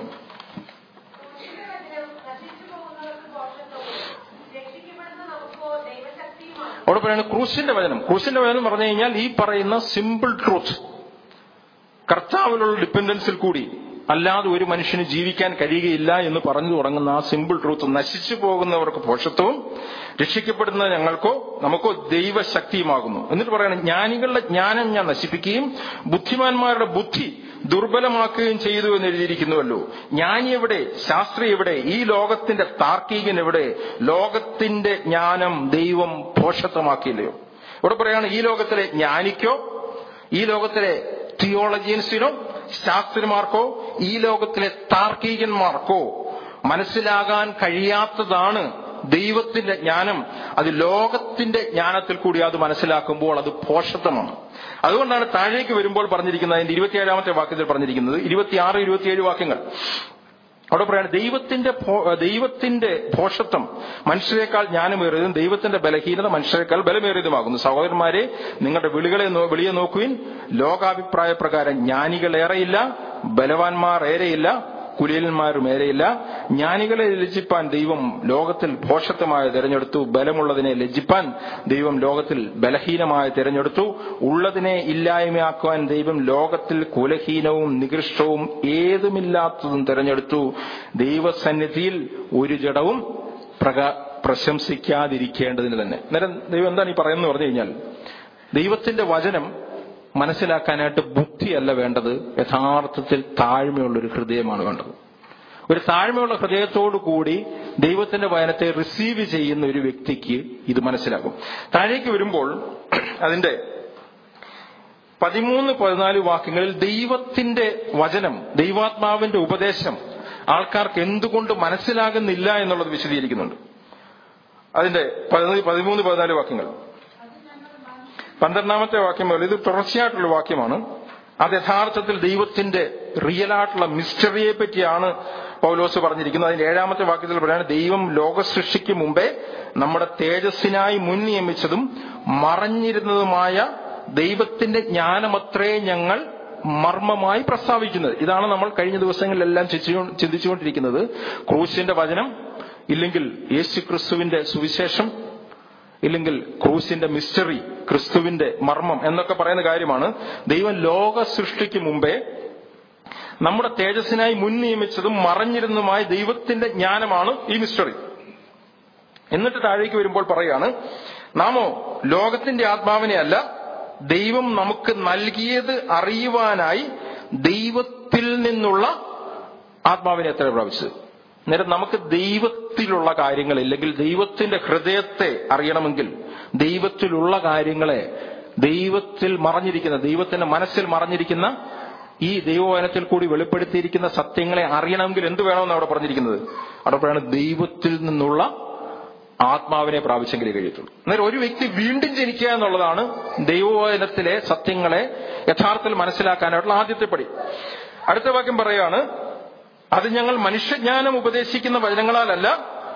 അവിടെ പറയുന്നത് ക്രൂശിന്റെ വചനം ക്രൂശിന്റെ വചനം പറഞ്ഞു കഴിഞ്ഞാൽ ഈ പറയുന്ന സിമ്പിൾ ട്രൂത്ത് കർത്താവിലുള്ള ഡിപ്പെൻഡൻസിൽ കൂടി അല്ലാതെ ഒരു മനുഷ്യന് ജീവിക്കാൻ കഴിയുകയില്ല എന്ന് പറഞ്ഞു തുടങ്ങുന്ന ആ സിമ്പിൾ ട്രൂത്ത് നശിച്ചു പോകുന്നവർക്ക് പോഷത്വവും രക്ഷിക്കപ്പെടുന്ന ഞങ്ങൾക്കോ നമുക്കോ ദൈവശക്തിയുമാകുന്നു എന്നിട്ട് പറയണം ജ്ഞാനികളുടെ ജ്ഞാനം ഞാൻ നശിപ്പിക്കുകയും ബുദ്ധിമാന്മാരുടെ ബുദ്ധി ദുർബലമാക്കുകയും ചെയ്തു എന്ന് എഴുതിയിരിക്കുന്നുവല്ലോ ജ്ഞാനി എവിടെ ശാസ്ത്രി എവിടെ ഈ ലോകത്തിന്റെ താർക്കികൻ എവിടെ ലോകത്തിന്റെ ജ്ഞാനം ദൈവം പോഷത്വമാക്കിയില്ലയോ ഇവിടെ പറയാണ് ഈ ലോകത്തിലെ ജ്ഞാനിക്കോ ഈ ലോകത്തിലെ തിയോളജിയൻസിനോ ശാസ്ത്രിമാർക്കോ ഈ ലോകത്തിലെ താർക്കികന്മാർക്കോ മനസ്സിലാകാൻ കഴിയാത്തതാണ് ദൈവത്തിന്റെ ജ്ഞാനം അത് ലോകത്തിന്റെ ജ്ഞാനത്തിൽ കൂടി അത് മനസ്സിലാക്കുമ്പോൾ അത് പോഷത്വമാണ് അതുകൊണ്ടാണ് താഴേക്ക് വരുമ്പോൾ പറഞ്ഞിരിക്കുന്നത് അതിന്റെ ഇരുപത്തിയേഴാമത്തെ വാക്യത്തിൽ പറഞ്ഞിരിക്കുന്നത് ഇരുപത്തിയാറ് ഇരുപത്തിയേഴ് വാക്യങ്ങൾ അവിടെ പറയാണ് ദൈവത്തിന്റെ ദൈവത്തിന്റെ ഭോഷത്വം മനുഷ്യരെക്കാൾ ജ്ഞാനമേറിയതും ദൈവത്തിന്റെ ബലഹീനത മനുഷ്യരെക്കാൾ ബലമേറിയതുമാകുന്നു സഹോദരന്മാരെ നിങ്ങളുടെ വിളികളെ വിളിയെ നോക്കുവിൻ ലോകാഭിപ്രായ പ്രകാരം ജ്ഞാനികളേറെയില്ല ബലവാന്മാർ ഏറെയില്ല കുലീലന്മാരും ഏറെയില്ല ജ്ഞാനികളെ ലജ്ജിപ്പാൻ ദൈവം ലോകത്തിൽ ഭോഷത്വമായി തിരഞ്ഞെടുത്തു ബലമുള്ളതിനെ ലജ്ജിപ്പാൻ ദൈവം ലോകത്തിൽ ബലഹീനമായി തിരഞ്ഞെടുത്തു ഉള്ളതിനെ ഇല്ലായ്മയാക്കുവാൻ ദൈവം ലോകത്തിൽ കുലഹീനവും നികൃഷ്ടവും ഏതുമില്ലാത്തതും തിരഞ്ഞെടുത്തു ദൈവസന്നിധിയിൽ ഒരു ജഡവും പ്രക പ്രശംസിക്കാതിരിക്കേണ്ടതിന് തന്നെ അന്നേരം ദൈവം എന്താണ് ഈ പറയുന്നത് പറഞ്ഞു കഴിഞ്ഞാൽ ദൈവത്തിന്റെ വചനം മനസ്സിലാക്കാനായിട്ട് ബുദ്ധിയല്ല വേണ്ടത് യഥാർത്ഥത്തിൽ താഴ്മയുള്ള ഒരു ഹൃദയമാണ് വേണ്ടത് ഒരു താഴ്മയുള്ള ഹൃദയത്തോടു കൂടി ദൈവത്തിന്റെ വചനത്തെ റിസീവ് ചെയ്യുന്ന ഒരു വ്യക്തിക്ക് ഇത് മനസ്സിലാകും താഴേക്ക് വരുമ്പോൾ അതിന്റെ പതിമൂന്ന് പതിനാല് വാക്യങ്ങളിൽ ദൈവത്തിന്റെ വചനം ദൈവാത്മാവിന്റെ ഉപദേശം ആൾക്കാർക്ക് എന്തുകൊണ്ട് മനസ്സിലാകുന്നില്ല എന്നുള്ളത് വിശദീകരിക്കുന്നുണ്ട് അതിന്റെ പതിമൂന്ന് പതിനാല് വാക്യങ്ങൾ പന്ത്രണ്ടാമത്തെ വാക്യം മുതൽ ഇത് തുടർച്ചയായിട്ടുള്ള വാക്യമാണ് അത് യഥാർത്ഥത്തിൽ ദൈവത്തിന്റെ റിയലായിട്ടുള്ള മിസ്റ്ററിയെ പറ്റിയാണ് പൗലോസ് പറഞ്ഞിരിക്കുന്നത് അതിന്റെ ഏഴാമത്തെ വാക്യത്തിൽ പറയാണ് ദൈവം ലോക സൃഷ്ടിക്ക് മുമ്പേ നമ്മുടെ തേജസ്സിനായി മുൻ നിയമിച്ചതും മറഞ്ഞിരുന്നതുമായ ദൈവത്തിന്റെ ജ്ഞാനമത്രേ ഞങ്ങൾ മർമ്മമായി പ്രസ്താവിക്കുന്നത് ഇതാണ് നമ്മൾ കഴിഞ്ഞ ദിവസങ്ങളിലെല്ലാം ചിന്തിച്ചുകൊണ്ടിരിക്കുന്നത് ക്രൂശിന്റെ വചനം ഇല്ലെങ്കിൽ യേശു ക്രിസ്തുവിന്റെ സുവിശേഷം ഇല്ലെങ്കിൽ ക്രൂസിന്റെ മിസ്റ്ററി ക്രിസ്തുവിന്റെ മർമ്മം എന്നൊക്കെ പറയുന്ന കാര്യമാണ് ദൈവം ലോക സൃഷ്ടിക്ക് മുമ്പേ നമ്മുടെ തേജസ്സിനായി മുൻ നിയമിച്ചതും മറഞ്ഞിരുന്നതുമായ ദൈവത്തിന്റെ ജ്ഞാനമാണ് ഈ മിസ്റ്ററി എന്നിട്ട് താഴേക്ക് വരുമ്പോൾ പറയാണ് നാമോ ലോകത്തിന്റെ ആത്മാവിനെ അല്ല ദൈവം നമുക്ക് നൽകിയത് അറിയുവാനായി ദൈവത്തിൽ നിന്നുള്ള ആത്മാവിനെ എത്ര പ്രാപിച്ചത് അന്നേരം നമുക്ക് ദൈവത്തിലുള്ള കാര്യങ്ങൾ ഇല്ലെങ്കിൽ ദൈവത്തിന്റെ ഹൃദയത്തെ അറിയണമെങ്കിൽ ദൈവത്തിലുള്ള കാര്യങ്ങളെ ദൈവത്തിൽ മറഞ്ഞിരിക്കുന്ന ദൈവത്തിന്റെ മനസ്സിൽ മറഞ്ഞിരിക്കുന്ന ഈ ദൈവവചനത്തിൽ കൂടി വെളിപ്പെടുത്തിയിരിക്കുന്ന സത്യങ്ങളെ അറിയണമെങ്കിൽ എന്ത് വേണമെന്ന് അവിടെ പറഞ്ഞിരിക്കുന്നത് അവിടെ പറയാണ് ദൈവത്തിൽ നിന്നുള്ള ആത്മാവിനെ പ്രാപിച്ചെങ്കിലേ കഴിയത്തുള്ളൂ എന്നാൽ ഒരു വ്യക്തി വീണ്ടും ജനിക്കുക എന്നുള്ളതാണ് ദൈവവചനത്തിലെ സത്യങ്ങളെ യഥാർത്ഥത്തിൽ മനസ്സിലാക്കാനായിട്ടുള്ള ആദ്യത്തെ പടി അടുത്ത വാക്യം പറയാണ് അത് ഞങ്ങൾ മനുഷ്യജ്ഞാനം ഉപദേശിക്കുന്ന വചനങ്ങളാലല്ല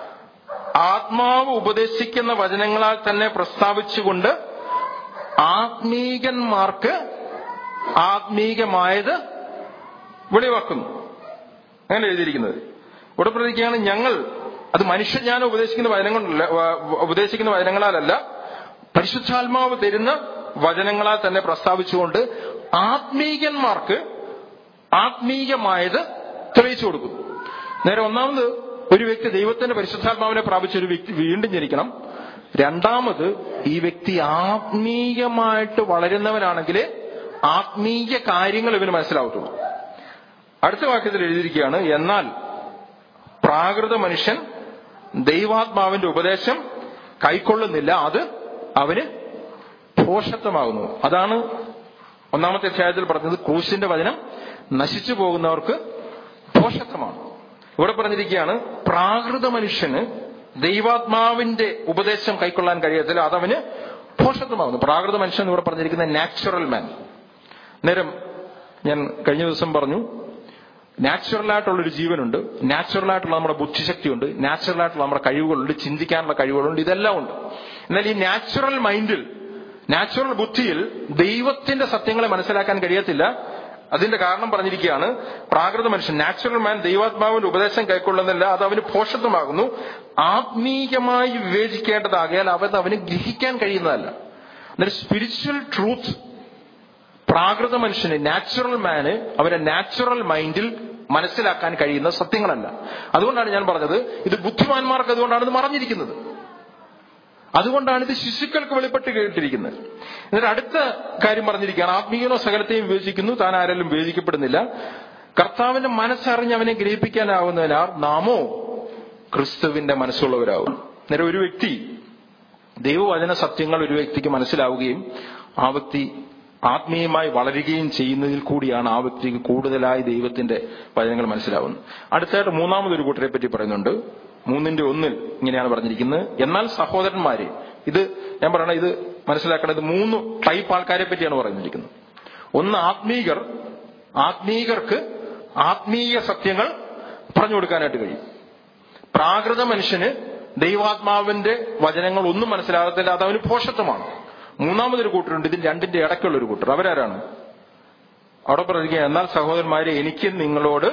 ആത്മാവ് ഉപദേശിക്കുന്ന വചനങ്ങളാൽ തന്നെ പ്രസ്താവിച്ചുകൊണ്ട് ആത്മീകന്മാർക്ക് ആത്മീകമായത് വെളിവാക്കുന്നു അങ്ങനെ എഴുതിയിരിക്കുന്നത് ഇവിടെ പ്രതിക്കുകയാണ് ഞങ്ങൾ അത് മനുഷ്യജ്ഞാനം ഉപദേശിക്കുന്ന വചനങ്ങളല്ല ഉപദേശിക്കുന്ന വചനങ്ങളാലല്ല പരിശുദ്ധാത്മാവ് തരുന്ന വചനങ്ങളാൽ തന്നെ പ്രസ്താവിച്ചുകൊണ്ട് ആത്മീകന്മാർക്ക് ആത്മീയമായത് തെളിയിച്ചു കൊടുക്കും നേരെ ഒന്നാമത് ഒരു വ്യക്തി ദൈവത്തിന്റെ പരിശുദ്ധാത്മാവിനെ പ്രാപിച്ച ഒരു വ്യക്തി വീണ്ടും ജനിക്കണം രണ്ടാമത് ഈ വ്യക്തി ആത്മീയമായിട്ട് വളരുന്നവനാണെങ്കിൽ ആത്മീയ കാര്യങ്ങൾ ഇവന് മനസ്സിലാവത്തുള്ളൂ അടുത്ത വാക്യത്തിൽ എഴുതിയിരിക്കുകയാണ് എന്നാൽ പ്രാകൃത മനുഷ്യൻ ദൈവാത്മാവിന്റെ ഉപദേശം കൈക്കൊള്ളുന്നില്ല അത് അവന് ഭോഷത്വമാകുന്നു അതാണ് ഒന്നാമത്തെ അധ്യായത്തിൽ പറഞ്ഞത് ക്രൂശിന്റെ വചനം നശിച്ചു പോകുന്നവർക്ക് ഭോഷത്വമാണ് ഇവിടെ പറഞ്ഞിരിക്കുകയാണ് പ്രാകൃത മനുഷ്യന് ദൈവാത്മാവിന്റെ ഉപദേശം കൈക്കൊള്ളാൻ കഴിയത്തില്ല അതവന് ഭോഷത്വമാകുന്നു പ്രാകൃത മനുഷ്യൻ ഇവിടെ പറഞ്ഞിരിക്കുന്ന നാച്ചുറൽ മാൻ നേരം ഞാൻ കഴിഞ്ഞ ദിവസം പറഞ്ഞു നാച്ചുറൽ ആയിട്ടുള്ള ഒരു ജീവനുണ്ട് നാച്ചുറൽ ആയിട്ടുള്ള നമ്മുടെ ബുദ്ധിശക്തിയുണ്ട് നാച്ചുറൽ ആയിട്ടുള്ള നമ്മുടെ കഴിവുകളുണ്ട് ചിന്തിക്കാനുള്ള കഴിവുകളുണ്ട് ഇതെല്ലാം ഉണ്ട് എന്നാൽ ഈ നാച്ചുറൽ മൈൻഡിൽ നാച്ചുറൽ ബുദ്ധിയിൽ ദൈവത്തിന്റെ സത്യങ്ങളെ മനസ്സിലാക്കാൻ കഴിയത്തില്ല അതിന്റെ കാരണം പറഞ്ഞിരിക്കുകയാണ് പ്രാകൃത മനുഷ്യൻ നാച്ചുറൽ മാൻ ദൈവാത്മാവിന്റെ ഉപദേശം കൈക്കൊള്ളുന്നില്ല അത് അവന് പോഷത്വമാകുന്നു ആത്മീയമായി വിവേചിക്കേണ്ടതാകയാൽ അവത് അവന് ഗ്രഹിക്കാൻ കഴിയുന്നതല്ല എന്നാൽ സ്പിരിച്വൽ ട്രൂത്ത് പ്രാകൃത മനുഷ്യന് നാച്ചുറൽ മാന് അവന്റെ നാച്ചുറൽ മൈൻഡിൽ മനസ്സിലാക്കാൻ കഴിയുന്ന സത്യങ്ങളല്ല അതുകൊണ്ടാണ് ഞാൻ പറഞ്ഞത് ഇത് ബുദ്ധിമാന്മാർക്ക് അതുകൊണ്ടാണ് ഇത് മറഞ്ഞിരിക്കുന്നത് അതുകൊണ്ടാണ് ഇത് ശിശുക്കൾക്ക് വെളിപ്പെട്ട് കേട്ടിരിക്കുന്നത് എന്നിട്ട് അടുത്ത കാര്യം പറഞ്ഞിരിക്കുകയാണ് ആത്മീയനോ സകലത്തെയും വിവേചിക്കുന്നു താൻ ആരെങ്കിലും വിവേചിക്കപ്പെടുന്നില്ല കർത്താവിന്റെ മനസ്സറിഞ്ഞ് അവനെ ഗ്രഹിപ്പിക്കാനാവുന്നതിനാൽ നാമോ ക്രിസ്തുവിന്റെ മനസ്സുള്ളവരാകും നേരെ ഒരു വ്യക്തി ദൈവവചന സത്യങ്ങൾ ഒരു വ്യക്തിക്ക് മനസ്സിലാവുകയും ആ വ്യക്തി ആത്മീയമായി വളരുകയും ചെയ്യുന്നതിൽ കൂടിയാണ് ആ വ്യക്തിക്ക് കൂടുതലായി ദൈവത്തിന്റെ വചനങ്ങൾ മനസ്സിലാവുന്നത് അടുത്തായിട്ട് മൂന്നാമതൊരു കൂട്ടരെ പറ്റി പറയുന്നുണ്ട് മൂന്നിന്റെ ഒന്നിൽ ഇങ്ങനെയാണ് പറഞ്ഞിരിക്കുന്നത് എന്നാൽ സഹോദരന്മാരെ ഇത് ഞാൻ പറയണ ഇത് മനസ്സിലാക്കേണ്ടത് മൂന്ന് ടൈപ്പ് ആൾക്കാരെ പറ്റിയാണ് പറഞ്ഞിരിക്കുന്നത് ഒന്ന് ആത്മീകർ ആത്മീകർക്ക് ആത്മീയ സത്യങ്ങൾ പറഞ്ഞു കൊടുക്കാനായിട്ട് കഴിയും പ്രാകൃത മനുഷ്യന് ദൈവാത്മാവിന്റെ വചനങ്ങൾ ഒന്നും മനസ്സിലാകത്തില്ല അത് അവന് പോഷത്വമാണ് മൂന്നാമതൊരു കൂട്ടരുണ്ട് ഇതിൽ രണ്ടിന്റെ ഇടയ്ക്കുള്ള ഒരു കൂട്ടർ അവരാരാണ് അവിടെ പറഞ്ഞിരിക്കുക എന്നാൽ സഹോദരന്മാരെ എനിക്ക് നിങ്ങളോട്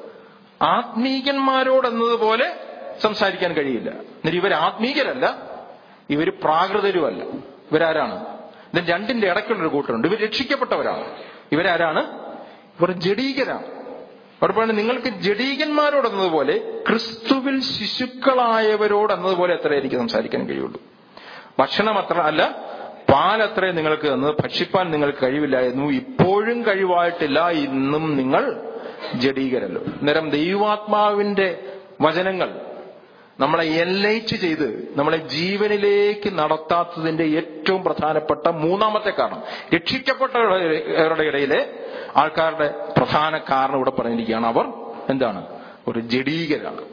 ആത്മീകന്മാരോട് എന്നതുപോലെ സംസാരിക്കാൻ കഴിയില്ല എന്നിട്ട് ഇവർ ആത്മീകരല്ല ഇവർ പ്രാകൃതരുമല്ല ഇവരാരാണ് ഇതിന് രണ്ടിന്റെ ഇടയ്ക്കുള്ള ഒരു കൂട്ടരുണ്ട് ഇവർ രക്ഷിക്കപ്പെട്ടവരാണ് ഇവരാരാണ് ഇവർ ജഡീകരാണ് അവിടെ പറയുന്നത് നിങ്ങൾക്ക് ജഡീകന്മാരോട് എന്നതുപോലെ ക്രിസ്തുവിൽ ശിശുക്കളായവരോട് എന്നതുപോലെ എത്ര എനിക്ക് സംസാരിക്കാൻ കഴിയുള്ളൂ ഭക്ഷണം അത്ര അല്ല പാലത്രേ നിങ്ങൾക്ക് തന്നത് ഭക്ഷിപ്പാൻ നിങ്ങൾക്ക് കഴിവില്ലായിരുന്നു ഇപ്പോഴും കഴിവായിട്ടില്ല ഇന്നും നിങ്ങൾ ജഡീകരല്ലോ അന്നേരം ദൈവാത്മാവിന്റെ വചനങ്ങൾ നമ്മളെ എൻലൈറ്റ് ചെയ്ത് നമ്മളെ ജീവനിലേക്ക് നടത്താത്തതിന്റെ ഏറ്റവും പ്രധാനപ്പെട്ട മൂന്നാമത്തെ കാരണം രക്ഷിക്കപ്പെട്ടവരുടെ ഇടയിലെ ആൾക്കാരുടെ പ്രധാന കാരണം ഇവിടെ പറഞ്ഞിരിക്കുകയാണ് അവർ എന്താണ് ഒരു ജഡീകരാണ്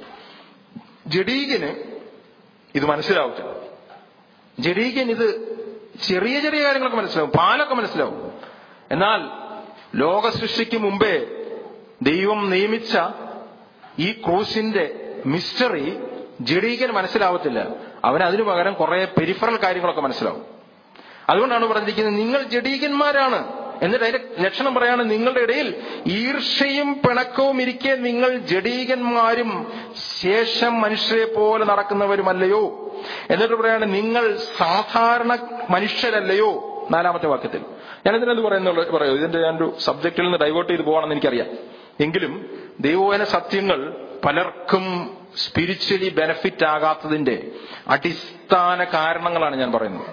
ജഡീകന് ഇത് മനസ്സിലാവത്തില്ല ജഡീകൻ ഇത് ചെറിയ ചെറിയ കാര്യങ്ങളൊക്കെ മനസ്സിലാവും പാലൊക്കെ മനസ്സിലാവും എന്നാൽ ലോക സൃഷ്ടിക്ക് മുമ്പേ ദൈവം നിയമിച്ച ഈ ക്രൂസിന്റെ മിസ്റ്ററി ജഡീകൻ മനസ്സിലാവത്തില്ല അവൻ അതിനു പകരം കുറെ പെരിഫറൽ കാര്യങ്ങളൊക്കെ മനസ്സിലാവും അതുകൊണ്ടാണ് പറഞ്ഞിരിക്കുന്നത് നിങ്ങൾ ജഡീകന്മാരാണ് എന്നിട്ട് അതിന്റെ ലക്ഷണം പറയാണ് നിങ്ങളുടെ ഇടയിൽ ഈർഷയും പിണക്കവും ഇരിക്കെ നിങ്ങൾ ജഡീകന്മാരും ശേഷം മനുഷ്യരെ പോലെ നടക്കുന്നവരുമല്ലയോ എന്നിട്ട് പറയാണ് നിങ്ങൾ സാധാരണ മനുഷ്യരല്ലയോ നാലാമത്തെ വാക്യത്തിൽ ഞാനിതിനത് പറയുന്നുള്ള പറയൂ ഇതിന്റെ ഞാനൊരു സബ്ജക്റ്റിൽ നിന്ന് ഡൈവേർട്ട് ചെയ്ത് പോകണമെന്ന് എനിക്കറിയാം എങ്കിലും ദൈവോന സത്യങ്ങൾ പലർക്കും സ്പിരിച്വലി ബെനഫിറ്റ് ആകാത്തതിന്റെ അടിസ്ഥാന കാരണങ്ങളാണ് ഞാൻ പറയുന്നത്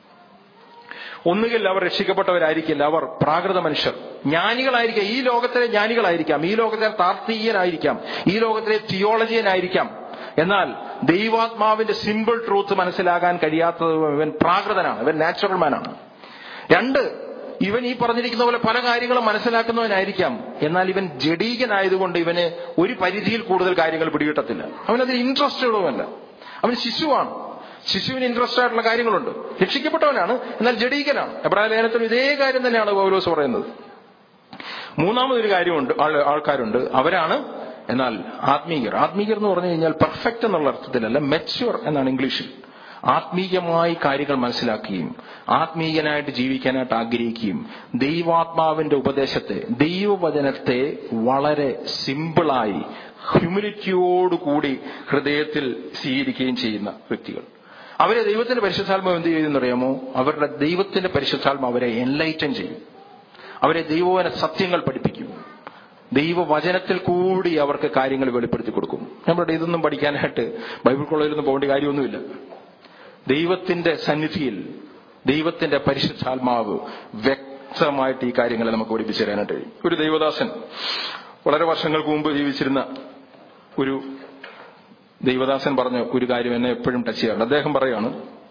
ഒന്നുകിൽ അവർ രക്ഷിക്കപ്പെട്ടവരായിരിക്കില്ല അവർ പ്രാകൃത മനുഷ്യർ ജ്ഞാനികളായിരിക്കാം ഈ ലോകത്തിലെ ജ്ഞാനികളായിരിക്കാം ഈ ലോകത്തിലെ താർത്തീയനായിരിക്കാം ഈ ലോകത്തിലെ തിയോളജിയനായിരിക്കാം എന്നാൽ ദൈവാത്മാവിന്റെ സിമ്പിൾ ട്രൂത്ത് മനസ്സിലാകാൻ കഴിയാത്തത് ഇവൻ പ്രാകൃതനാണ് ഇവൻ നാച്ചുറൽ മാനാണ് രണ്ട് ഇവൻ ഈ പറഞ്ഞിരിക്കുന്ന പോലെ പല കാര്യങ്ങളും മനസ്സിലാക്കുന്നവനായിരിക്കാം എന്നാൽ ഇവൻ ജഡീകനായതുകൊണ്ട് ഇവന് ഒരു പരിധിയിൽ കൂടുതൽ കാര്യങ്ങൾ പിടികിട്ടത്തില്ല അവനതിൽ ഇൻട്രസ്റ്റ് ഉള്ളതുമല്ല അവൻ ശിശുവാണ് ശിശുവിന് ഇൻട്രസ്റ്റ് ആയിട്ടുള്ള കാര്യങ്ങളുണ്ട് രക്ഷിക്കപ്പെട്ടവനാണ് എന്നാൽ ജഡീകനാണ് എബ്രായ ലേഖനത്തിൽ ഇതേ കാര്യം തന്നെയാണ് പൗലോസ് പറയുന്നത് മൂന്നാമതൊരു കാര്യമുണ്ട് ആൾ- ആൾക്കാരുണ്ട് അവരാണ് എന്നാൽ ആത്മീയർ ആത്മീയർ എന്ന് പറഞ്ഞു കഴിഞ്ഞാൽ പെർഫെക്റ്റ് എന്നുള്ള അർത്ഥത്തിലല്ല മെച്യൂർ എന്നാണ് ഇംഗ്ലീഷിൽ ആത്മീയമായി കാര്യങ്ങൾ മനസ്സിലാക്കുകയും ആത്മീയനായിട്ട് ജീവിക്കാനായിട്ട് ആഗ്രഹിക്കുകയും ദൈവാത്മാവിന്റെ ഉപദേശത്തെ ദൈവവചനത്തെ വളരെ സിമ്പിളായി ഹ്യൂമിലിറ്റിയോടുകൂടി ഹൃദയത്തിൽ സ്വീകരിക്കുകയും ചെയ്യുന്ന വ്യക്തികൾ അവരെ ദൈവത്തിന്റെ പരിശുദ്ധാത്മാവ് എന്ത് ചെയ്യുമെന്നറിയാമോ അവരുടെ ദൈവത്തിന്റെ പരിശുദ്ധാത്മാവ് അവരെ എൻലൈറ്റൻ ചെയ്യും അവരെ ദൈവവന സത്യങ്ങൾ പഠിപ്പിക്കും ദൈവവചനത്തിൽ കൂടി അവർക്ക് കാര്യങ്ങൾ വെളിപ്പെടുത്തി കൊടുക്കും നമ്മുടെ ഇതൊന്നും പഠിക്കാനായിട്ട് ബൈബിൾ കോളേജിലൊന്നും പോകേണ്ട കാര്യമൊന്നുമില്ല ദൈവത്തിന്റെ സന്നിധിയിൽ ദൈവത്തിന്റെ പരിശുദ്ധാത്മാവ് വ്യക്തമായിട്ട് ഈ കാര്യങ്ങളെ നമുക്ക് പഠിപ്പിച്ചു തരാനായിട്ട് കഴിയും ഒരു ദൈവദാസൻ വളരെ വർഷങ്ങൾക്ക് മുമ്പ് ജീവിച്ചിരുന്ന ഒരു ദൈവദാസൻ പറഞ്ഞ ഒരു കാര്യം എന്നെ എപ്പോഴും ടച്ച് ചെയ്യാറുണ്ട് അദ്ദേഹം പറയാണ്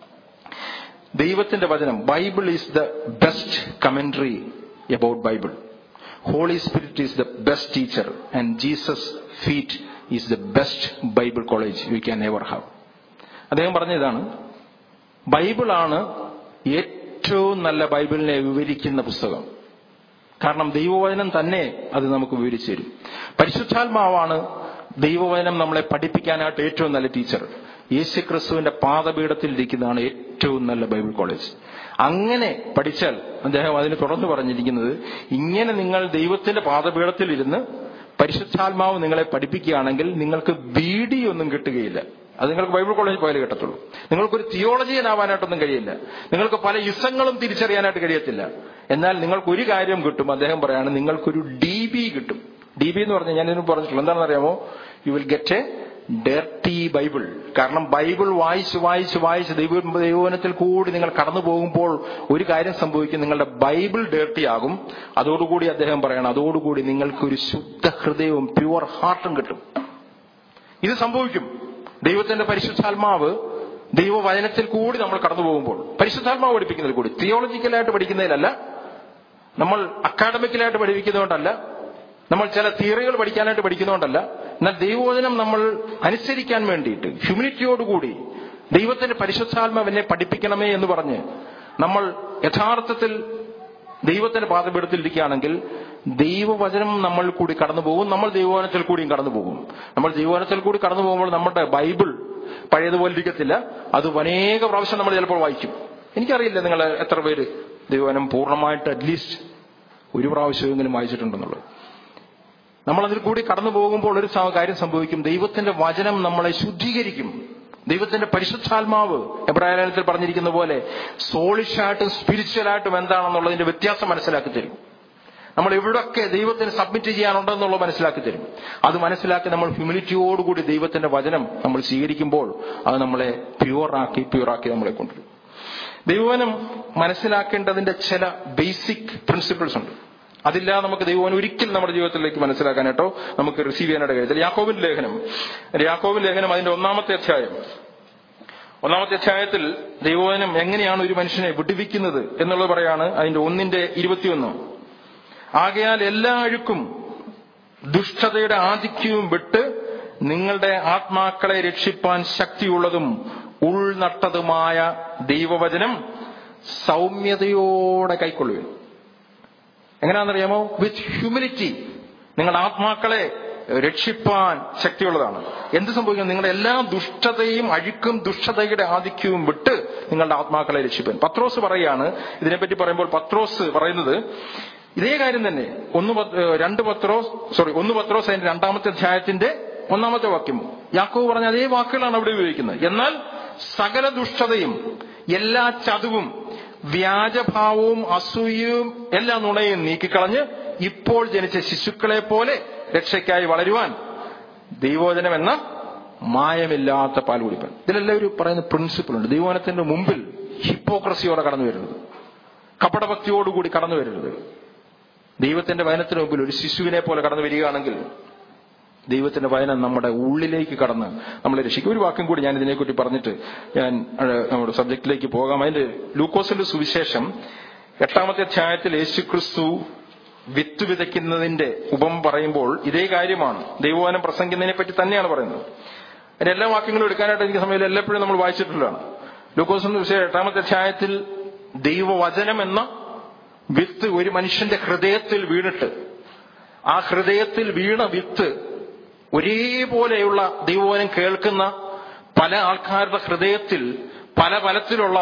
ദൈവത്തിന്റെ വചനം Bible is the best commentary about Bible Holy Spirit is the best teacher and Jesus feet is the best Bible college we can ever have അദ്ദേഹം പറഞ്ഞ ഇതാണ് ബൈബിളാണ് ഏറ്റവും നല്ല ബൈബിളിനെ വിവരിക്കുന്ന പുസ്തകം കാരണം ദൈവവചനം തന്നെ അത് നമുക്ക് വിവരിച്ചു തരും പരിശുദ്ധാത്മാവാണ് ദൈവവചനം നമ്മളെ പഠിപ്പിക്കാനായിട്ട് ഏറ്റവും നല്ല ടീച്ചർ യേശു ക്രിസ്തുവിന്റെ പാദപീഠത്തിൽ ഇരിക്കുന്നതാണ് ഏറ്റവും നല്ല ബൈബിൾ കോളേജ് അങ്ങനെ പഠിച്ചാൽ അദ്ദേഹം അതിന് തുടർന്ന് പറഞ്ഞിരിക്കുന്നത് ഇങ്ങനെ നിങ്ങൾ ദൈവത്തിന്റെ പാദപീഠത്തിൽ ഇരുന്ന് പരിശുദ്ധാത്മാവ് നിങ്ങളെ പഠിപ്പിക്കുകയാണെങ്കിൽ നിങ്ങൾക്ക് ബീഡിയൊന്നും കിട്ടുകയില്ല അത് നിങ്ങൾക്ക് ബൈബിൾ കോളേജിൽ പോയാലേ കിട്ടത്തുള്ളൂ നിങ്ങൾക്കൊരു തിയോളജിയനാവാനായിട്ടൊന്നും കഴിയില്ല നിങ്ങൾക്ക് പല യുസങ്ങളും തിരിച്ചറിയാനായിട്ട് കഴിയത്തില്ല എന്നാൽ നിങ്ങൾക്ക് ഒരു കാര്യം കിട്ടും അദ്ദേഹം പറയാണ് നിങ്ങൾക്കൊരു ഡി ബി കിട്ടും ഡി ബി എന്ന് പറഞ്ഞാൽ ഞാൻ ഇതിന് പറഞ്ഞിട്ടുള്ളൂ എന്താണെന്ന് അറിയാമോ you will get a dirty Bible കാരണം ബൈബിൾ വായിച്ച് വായിച്ച് വായിച്ച് ദൈവ ദൈവവനത്തിൽ കൂടി നിങ്ങൾ കടന്നു പോകുമ്പോൾ ഒരു കാര്യം സംഭവിക്കും നിങ്ങളുടെ ബൈബിൾ ഡേർട്ടി ആകും അതോടുകൂടി അദ്ദേഹം പറയണം അതോടുകൂടി നിങ്ങൾക്കൊരു ശുദ്ധ ഹൃദയവും പ്യുവർ ഹാർട്ടും കിട്ടും ഇത് സംഭവിക്കും ദൈവത്തിന്റെ പരിശുദ്ധാത്മാവ് ദൈവവചനത്തിൽ കൂടി നമ്മൾ കടന്നു പോകുമ്പോൾ പരിശുദ്ധാത്മാവ് പഠിപ്പിക്കുന്നതിൽ കൂടി തിയോളജിക്കലായിട്ട് പഠിക്കുന്നതിലല്ല നമ്മൾ അക്കാഡമിക്കലായിട്ട് പഠിപ്പിക്കുന്നതുകൊണ്ടല്ല നമ്മൾ ചില തിയറികൾ പഠിക്കാനായിട്ട് പഠിക്കുന്നതുകൊണ്ടല്ല എന്നാൽ ദൈവവചനം നമ്മൾ അനുസരിക്കാൻ വേണ്ടിയിട്ട് ഹ്യൂമിനിറ്റിയോടുകൂടി ദൈവത്തിന്റെ പരിശുദ്ധാത്മാവ് എന്നെ പഠിപ്പിക്കണമേ എന്ന് പറഞ്ഞ് നമ്മൾ യഥാർത്ഥത്തിൽ ദൈവത്തിന്റെ പാതപീഠത്തിൽ ഇരിക്കുകയാണെങ്കിൽ ദൈവവചനം നമ്മൾ കൂടി കടന്നു പോകും നമ്മൾ ദൈവവചനത്തിൽ കൂടിയും കടന്നു പോകും നമ്മൾ ദൈവവചനത്തിൽ കൂടി കടന്നു പോകുമ്പോൾ നമ്മുടെ ബൈബിൾ പഴയതുപോലെ ഇരിക്കത്തില്ല അത് അനേക പ്രാവശ്യം നമ്മൾ ചിലപ്പോൾ വായിക്കും എനിക്കറിയില്ല നിങ്ങൾ എത്ര പേര് ദൈവവചനം പൂർണ്ണമായിട്ട് അറ്റ്ലീസ്റ്റ് ഒരു പ്രാവശ്യമെങ്കിലും വായിച്ചിട്ടുണ്ടെന്നുള്ളത് നമ്മൾ അതിൽ കൂടി കടന്നു പോകുമ്പോൾ ഒരു സ- കാര്യം സംഭവിക്കും ദൈവത്തിന്റെ വചനം നമ്മളെ ശുദ്ധീകരിക്കും ദൈവത്തിന്റെ പരിശുദ്ധാത്മാവ് എബ്രാഹിലത്തിൽ പറഞ്ഞിരിക്കുന്ന പോലെ സോളിഷായിട്ടും സ്പിരിച്വലായിട്ടും എന്താണെന്നുള്ളതിന്റെ വ്യത്യാസം മനസ്സിലാക്കി തരും നമ്മൾ എവിടൊക്കെ ദൈവത്തിന് സബ്മിറ്റ് ചെയ്യാനുണ്ടെന്നുള്ളത് മനസ്സിലാക്കി തരും അത് മനസ്സിലാക്കി നമ്മൾ ഹ്യൂമിലിറ്റിയോടുകൂടി ദൈവത്തിന്റെ വചനം നമ്മൾ സ്വീകരിക്കുമ്പോൾ അത് നമ്മളെ പ്യുവറാക്കി പ്യുവറാക്കി നമ്മളെ കൊണ്ടുവരും ദൈവവനം മനസ്സിലാക്കേണ്ടതിന്റെ ചില ബേസിക് പ്രിൻസിപ്പിൾസ് ഉണ്ട് അതില്ലാതെ നമുക്ക് ദൈവവനം ഒരിക്കലും നമ്മുടെ ജീവിതത്തിലേക്ക് മനസ്സിലാക്കാനായിട്ടോ നമുക്ക് റിസീവ് ചെയ്യാനായിട്ട് കഴിയത്തില്ല യാക്കോബിന്റെ ലേഖനം യാക്കോബിന്റെ ലേഖനം അതിന്റെ ഒന്നാമത്തെ അധ്യായം ഒന്നാമത്തെ അധ്യായത്തിൽ ദൈവവചനം എങ്ങനെയാണ് ഒരു മനുഷ്യനെ വിടുവിക്കുന്നത് എന്നുള്ളത് പറയാണ് അതിന്റെ ഒന്നിന്റെ ഇരുപത്തിയൊന്ന് ആകയാൽ എല്ലാ അഴുക്കും ദുഷ്ടതയുടെ ആധിക്യവും വിട്ട് നിങ്ങളുടെ ആത്മാക്കളെ രക്ഷിപ്പാൻ ശക്തിയുള്ളതും ഉൾനട്ടതുമായ ദൈവവചനം സൗമ്യതയോടെ കൈക്കൊള്ളുവിൻ എങ്ങനെയാണെന്നറിയാമോ വിത്ത് ഹ്യൂമിലിറ്റി നിങ്ങളുടെ ആത്മാക്കളെ രക്ഷിപ്പാൻ ശക്തിയുള്ളതാണ് എന്ത് സംഭവിക്കും നിങ്ങളുടെ എല്ലാ ദുഷ്ടതയും അഴുക്കും ദുഷ്ടതയുടെ ആധിക്യവും വിട്ട് നിങ്ങളുടെ ആത്മാക്കളെ രക്ഷിപ്പാൻ പത്രോസ് പറയാണ് ഇതിനെപ്പറ്റി പറയുമ്പോൾ പത്രോസ് പറയുന്നത് ഇതേ കാര്യം തന്നെ ഒന്ന് പത്ത്- ഏഹ് രണ്ട് പത്രോസ് സോറി ഒന്ന് പത്രോസ് അതിന്റെ രണ്ടാമത്തെ അധ്യായത്തിന്റെ ഒന്നാമത്തെ വാക്യം യാക്കോവ് പറഞ്ഞ അതേ വാക്കുകളാണ് അവിടെ ഉപയോഗിക്കുന്നത് എന്നാൽ സകല ദുഷ്ടതയും എല്ലാ ചതുവും വ്യാജഭാവവും അസൂയയും എല്ലാ നുണയും നീക്കിക്കളഞ്ഞ് ഇപ്പോൾ ജനിച്ച ശിശുക്കളെ പോലെ രക്ഷയ്ക്കായി വളരുവാൻ ദൈവോചനം എന്ന മായമില്ലാത്ത പാൽ കുടിപ്പാൻ ഇതിലെല്ലാം ഒരു പറയുന്ന പ്രിൻസിപ്പിൾ ഉണ്ട് ദൈവോചനത്തിന്റെ മുമ്പിൽ ഹിപ്പോക്രസിയോടെ കടന്നു വരുന്നത് കപടഭക്തിയോടുകൂടി കടന്നു വരരുത് ദൈവത്തിന്റെ വചനത്തിന് മുമ്പിൽ ഒരു ശിശുവിനെ പോലെ കടന്നു വരികയാണെങ്കിൽ ദൈവത്തിന്റെ വചനം നമ്മുടെ ഉള്ളിലേക്ക് കടന്ന് നമ്മളെ രക്ഷിക്കും ഒരു വാക്കും കൂടി ഞാൻ ഇതിനെക്കുറിച്ച് പറഞ്ഞിട്ട് ഞാൻ അഹ്, നമ്മുടെ സബ്ജക്റ്റിലേക്ക് പോകാം അതിന്റെ ലൂക്കോസിന്റെ സുവിശേഷം എട്ടാമത്തെ അധ്യായത്തിൽ യേശു ക്രിസ്തു വിത്ത് വിതയ്ക്കുന്നതിന്റെ ഉപം പറയുമ്പോൾ ഇതേ കാര്യമാണ് ദൈവവചനം പ്രസംഗിക്കുന്നതിനെ പറ്റി തന്നെയാണ് പറയുന്നത് അതിന്റെ എല്ലാ വാക്യങ്ങളും എടുക്കാനായിട്ട് എനിക്ക് സമയത്ത് എല്ലായ്പ്പോഴും നമ്മൾ വായിച്ചിട്ടുള്ളതാണ് ലൂക്കോസ് വിഷയം എട്ടാമത്തെ അധ്യായത്തിൽ ദൈവവചനം എന്ന വിത്ത് ഒരു മനുഷ്യന്റെ ഹൃദയത്തിൽ വീണിട്ട് ആ ഹൃദയത്തിൽ വീണ വിത്ത് ഒരേപോലെയുള്ള ദൈവവചനം കേൾക്കുന്ന പല ആൾക്കാരുടെ ഹൃദയത്തിൽ പല തലത്തിലുള്ള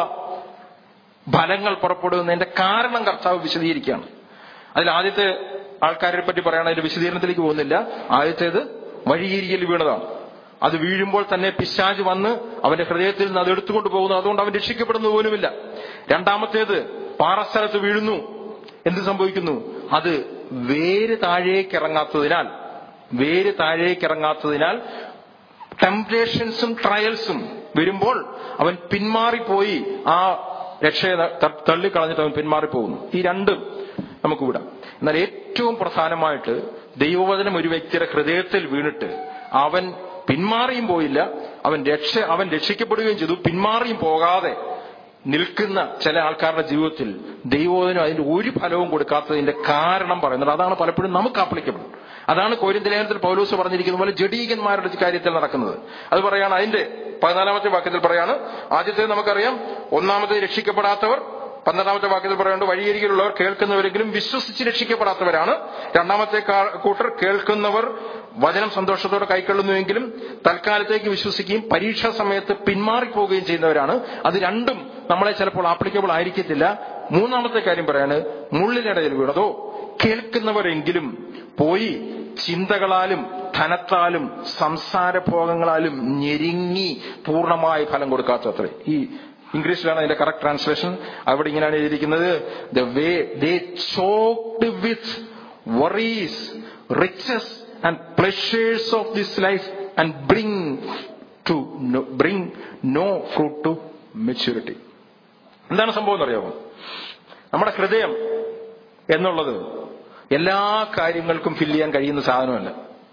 ഫലങ്ങൾ പുറപ്പെടുന്നതിന്റെ കാരണം കർത്താവ് വിശദീകരിക്കുകയാണ് അതിൽ ആദ്യത്തെ ആൾക്കാരെ പറ്റി പറയുകയാണ് അതിന്റെ വിശദീകരണത്തിലേക്ക് പോകുന്നില്ല ആദ്യത്തേത് വഴിയിരിക്കൽ വീണതാണ് അത് വീഴുമ്പോൾ തന്നെ പിശാജ് വന്ന് അവന്റെ ഹൃദയത്തിൽ നിന്ന് അത് എടുത്തുകൊണ്ട് പോകുന്നു അതുകൊണ്ട് അവൻ രക്ഷിക്കപ്പെടുന്നു പോലുമില്ല രണ്ടാമത്തേത് പാറസ്ഥലത്ത് വീഴുന്നു എന്ത് സംഭവിക്കുന്നു അത് വേര് താഴേക്ക് ഇറങ്ങാത്തതിനാൽ വേര് താഴേക്ക് ഇറങ്ങാത്തതിനാൽ ടെംപ്ടേഷൻസും ട്രയൽസും വരുമ്പോൾ അവൻ പിന്മാറിപ്പോയി ആ രക്ഷയെ ത- തള്ളിക്കളഞ്ഞിട്ട് അവൻ പിന്മാറിപ്പോകുന്നു ഈ രണ്ടും നമുക്ക് വിടാം എന്നാൽ ഏറ്റവും പ്രധാനമായിട്ട് ദൈവവചനം ഒരു വ്യക്തിയുടെ ഹൃദയത്തിൽ വീണിട്ട് അവൻ പിന്മാറിയും പോയില്ല അവൻ രക്ഷ അവൻ രക്ഷിക്കപ്പെടുകയും ചെയ്തു പിന്മാറിയും പോകാതെ നിൽക്കുന്ന ചില ആൾക്കാരുടെ ജീവിതത്തിൽ ദൈവോധനം അതിന്റെ ഒരു ഫലവും കൊടുക്കാത്തതിന്റെ കാരണം പറയുന്നത് അതാണ് പലപ്പോഴും നമുക്ക് ആപ്ലിക്കബിൾ അതാണ് കോരിന്തലേഖനത്തിൽ പൗലോസ് പറഞ്ഞിരിക്കുന്ന പോലെ ജഡീകന്മാരുടെ കാര്യത്തിൽ നടക്കുന്നത് അത് പറയാണ് അതിന്റെ പതിനാലാമത്തെ വാക്യത്തിൽ പറയാണ് ആദ്യത്തേത് നമുക്കറിയാം ഒന്നാമത്തെ രക്ഷിക്കപ്പെടാത്തവർ പന്ത്രണ്ടാമത്തെ വാക്യത്തിൽ പറയുന്നുണ്ട് വഴിയരികിലുള്ളവർ കേൾക്കുന്നവരെങ്കിലും വിശ്വസിച്ച് രക്ഷിക്കപ്പെടാത്തവരാണ് രണ്ടാമത്തെ കാ- കൂട്ടർ കേൾക്കുന്നവർ വചനം സന്തോഷത്തോടെ കൈക്കൊള്ളുന്നുവെങ്കിലും തൽക്കാലത്തേക്ക് വിശ്വസിക്കുകയും പരീക്ഷാ സമയത്ത് പിന്മാറിപ്പോവുകയും ചെയ്യുന്നവരാണ് അത് രണ്ടും നമ്മളെ ചിലപ്പോൾ ആപ്ലിക്കബിൾ ആയിരിക്കത്തില്ല മൂന്നാമത്തെ കാര്യം പറയാണ് മുള്ളിനിടയിൽ വീണതോ കേൾക്കുന്നവരെങ്കിലും പോയി ചിന്തകളാലും ധനത്താലും സംസാരഭോഗങ്ങളാലും ഞെരുങ്ങി പൂർണ്ണമായി ഫലം കൊടുക്കാത്തത്രേ ഈ ഇംഗ്ലീഷിലാണ് അതിന്റെ കറക്റ്റ് ട്രാൻസ്ലേഷൻ അവിടെ ഇങ്ങനെയാണ് എഴുതിയിരിക്കുന്നത് the way they choked with worries riches and pleasures of this life and bring to bring no fruit to maturity എന്താണ് സംഭവം എന്നറിയാമോ നമ്മുടെ ഹൃദയം എന്നുള്ളത് എല്ലാ കാര്യങ്ങൾക്കും ഫില്ല് ചെയ്യാൻ കഴിയുന്ന സാധനമല്ല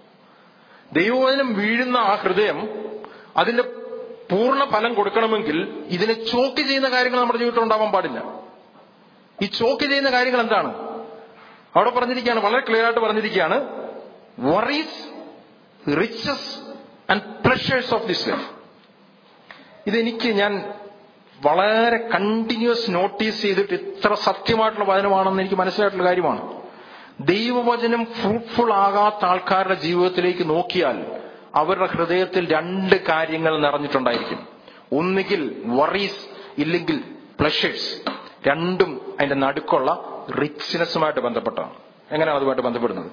ദൈവവചനം വീഴുന്ന ആ ഹൃദയം അതിന്റെ പൂർണ്ണ ഫലം കൊടുക്കണമെങ്കിൽ ഇതിനെ ചോക്ക് ചെയ്യുന്ന കാര്യങ്ങൾ നമ്മുടെ ജീവിതത്തിൽ ഉണ്ടാവാൻ പാടില്ല ഈ ചോക്ക് ചെയ്യുന്ന കാര്യങ്ങൾ എന്താണ് അവിടെ പറഞ്ഞിരിക്കുകയാണ് വളരെ ക്ലിയർ ആയിട്ട് പറഞ്ഞിരിക്കുകയാണ് worries riches and pressures of this life ഇതെനിക്ക് ഞാൻ വളരെ കണ്ടിന്യൂസ് നോട്ടീസ് ചെയ്തിട്ട് ഇത്ര സത്യമായിട്ടുള്ള വചനമാണെന്ന് എനിക്ക് മനസ്സിലായിട്ടുള്ള കാര്യമാണ് ദൈവവചനം ഫ്രൂട്ട്ഫുൾ ആകാത്ത ആൾക്കാരുടെ ജീവിതത്തിലേക്ക് നോക്കിയാൽ അവരുടെ ഹൃദയത്തിൽ രണ്ട് കാര്യങ്ങൾ നിറഞ്ഞിട്ടുണ്ടായിരിക്കും ഒന്നുകിൽ വറീസ് ഇല്ലെങ്കിൽ പ്ലഷേഴ്സ് രണ്ടും അതിന്റെ നടുക്കുള്ള റിച്ച്നെസ്സുമായിട്ട് ബന്ധപ്പെട്ടാണ് എങ്ങനെയാണ് അതുമായിട്ട് ബന്ധപ്പെടുന്നത്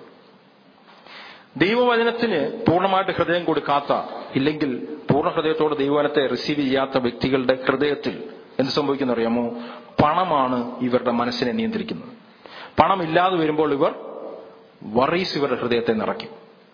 ദൈവവചനത്തിന് പൂർണ്ണമായിട്ട് ഹൃദയം കൊടുക്കാത്ത ഇല്ലെങ്കിൽ പൂർണ്ണ ഹൃദയത്തോടെ ദൈവവചനത്തെ റിസീവ് ചെയ്യാത്ത വ്യക്തികളുടെ ഹൃദയത്തിൽ എന്ത് സംഭവിക്കുന്ന അറിയാമോ പണമാണ് ഇവരുടെ മനസ്സിനെ നിയന്ത്രിക്കുന്നത് പണം ഇല്ലാതെ വരുമ്പോൾ ഇവർ വറീസ് ഇവരുടെ ഹൃദയത്തെ നിറയ്ക്കും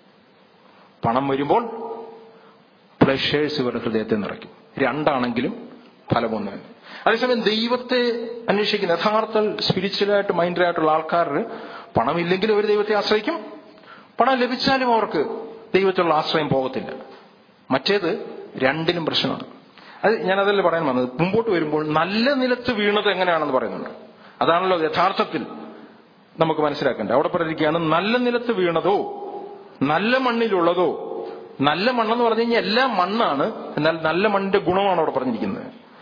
പണം വരുമ്പോൾ പ്ലഷേഴ്സ് ഇവരുടെ ഹൃദയത്തെ നിറയ്ക്കും രണ്ടാണെങ്കിലും ഫലമൊന്നു തന്നെ അതേസമയം ദൈവത്തെ അന്വേഷിക്കുന്ന യഥാർത്ഥ സ്പിരിച്വലായിട്ട് മൈൻഡായിട്ടുള്ള ആൾക്കാർ പണമില്ലെങ്കിലും അവർ ദൈവത്തെ ആശ്രയിക്കും പണം ലഭിച്ചാലും അവർക്ക് ദൈവത്തിലുള്ള ആശ്രയം പോകത്തില്ല മറ്റേത് രണ്ടിനും പ്രശ്നമാണ് അത് ഞാൻ അതല്ല പറയാൻ വന്നത് മുമ്പോട്ട് വരുമ്പോൾ നല്ല നിലത്ത് വീണത് എങ്ങനെയാണെന്ന് പറയുന്നുണ്ട് അതാണല്ലോ യഥാർത്ഥത്തിൽ നമുക്ക് മനസ്സിലാക്കേണ്ടത് അവിടെ പറഞ്ഞിരിക്കുകയാണ് നല്ല നിലത്ത് വീണതോ നല്ല മണ്ണിലുള്ളതോ നല്ല മണ്ണെന്ന് പറഞ്ഞു കഴിഞ്ഞാൽ എല്ലാം മണ്ണാണ് എന്നാൽ നല്ല മണ്ണിന്റെ ഗുണമാണ് അവിടെ പറഞ്ഞിരിക്കുന്നത്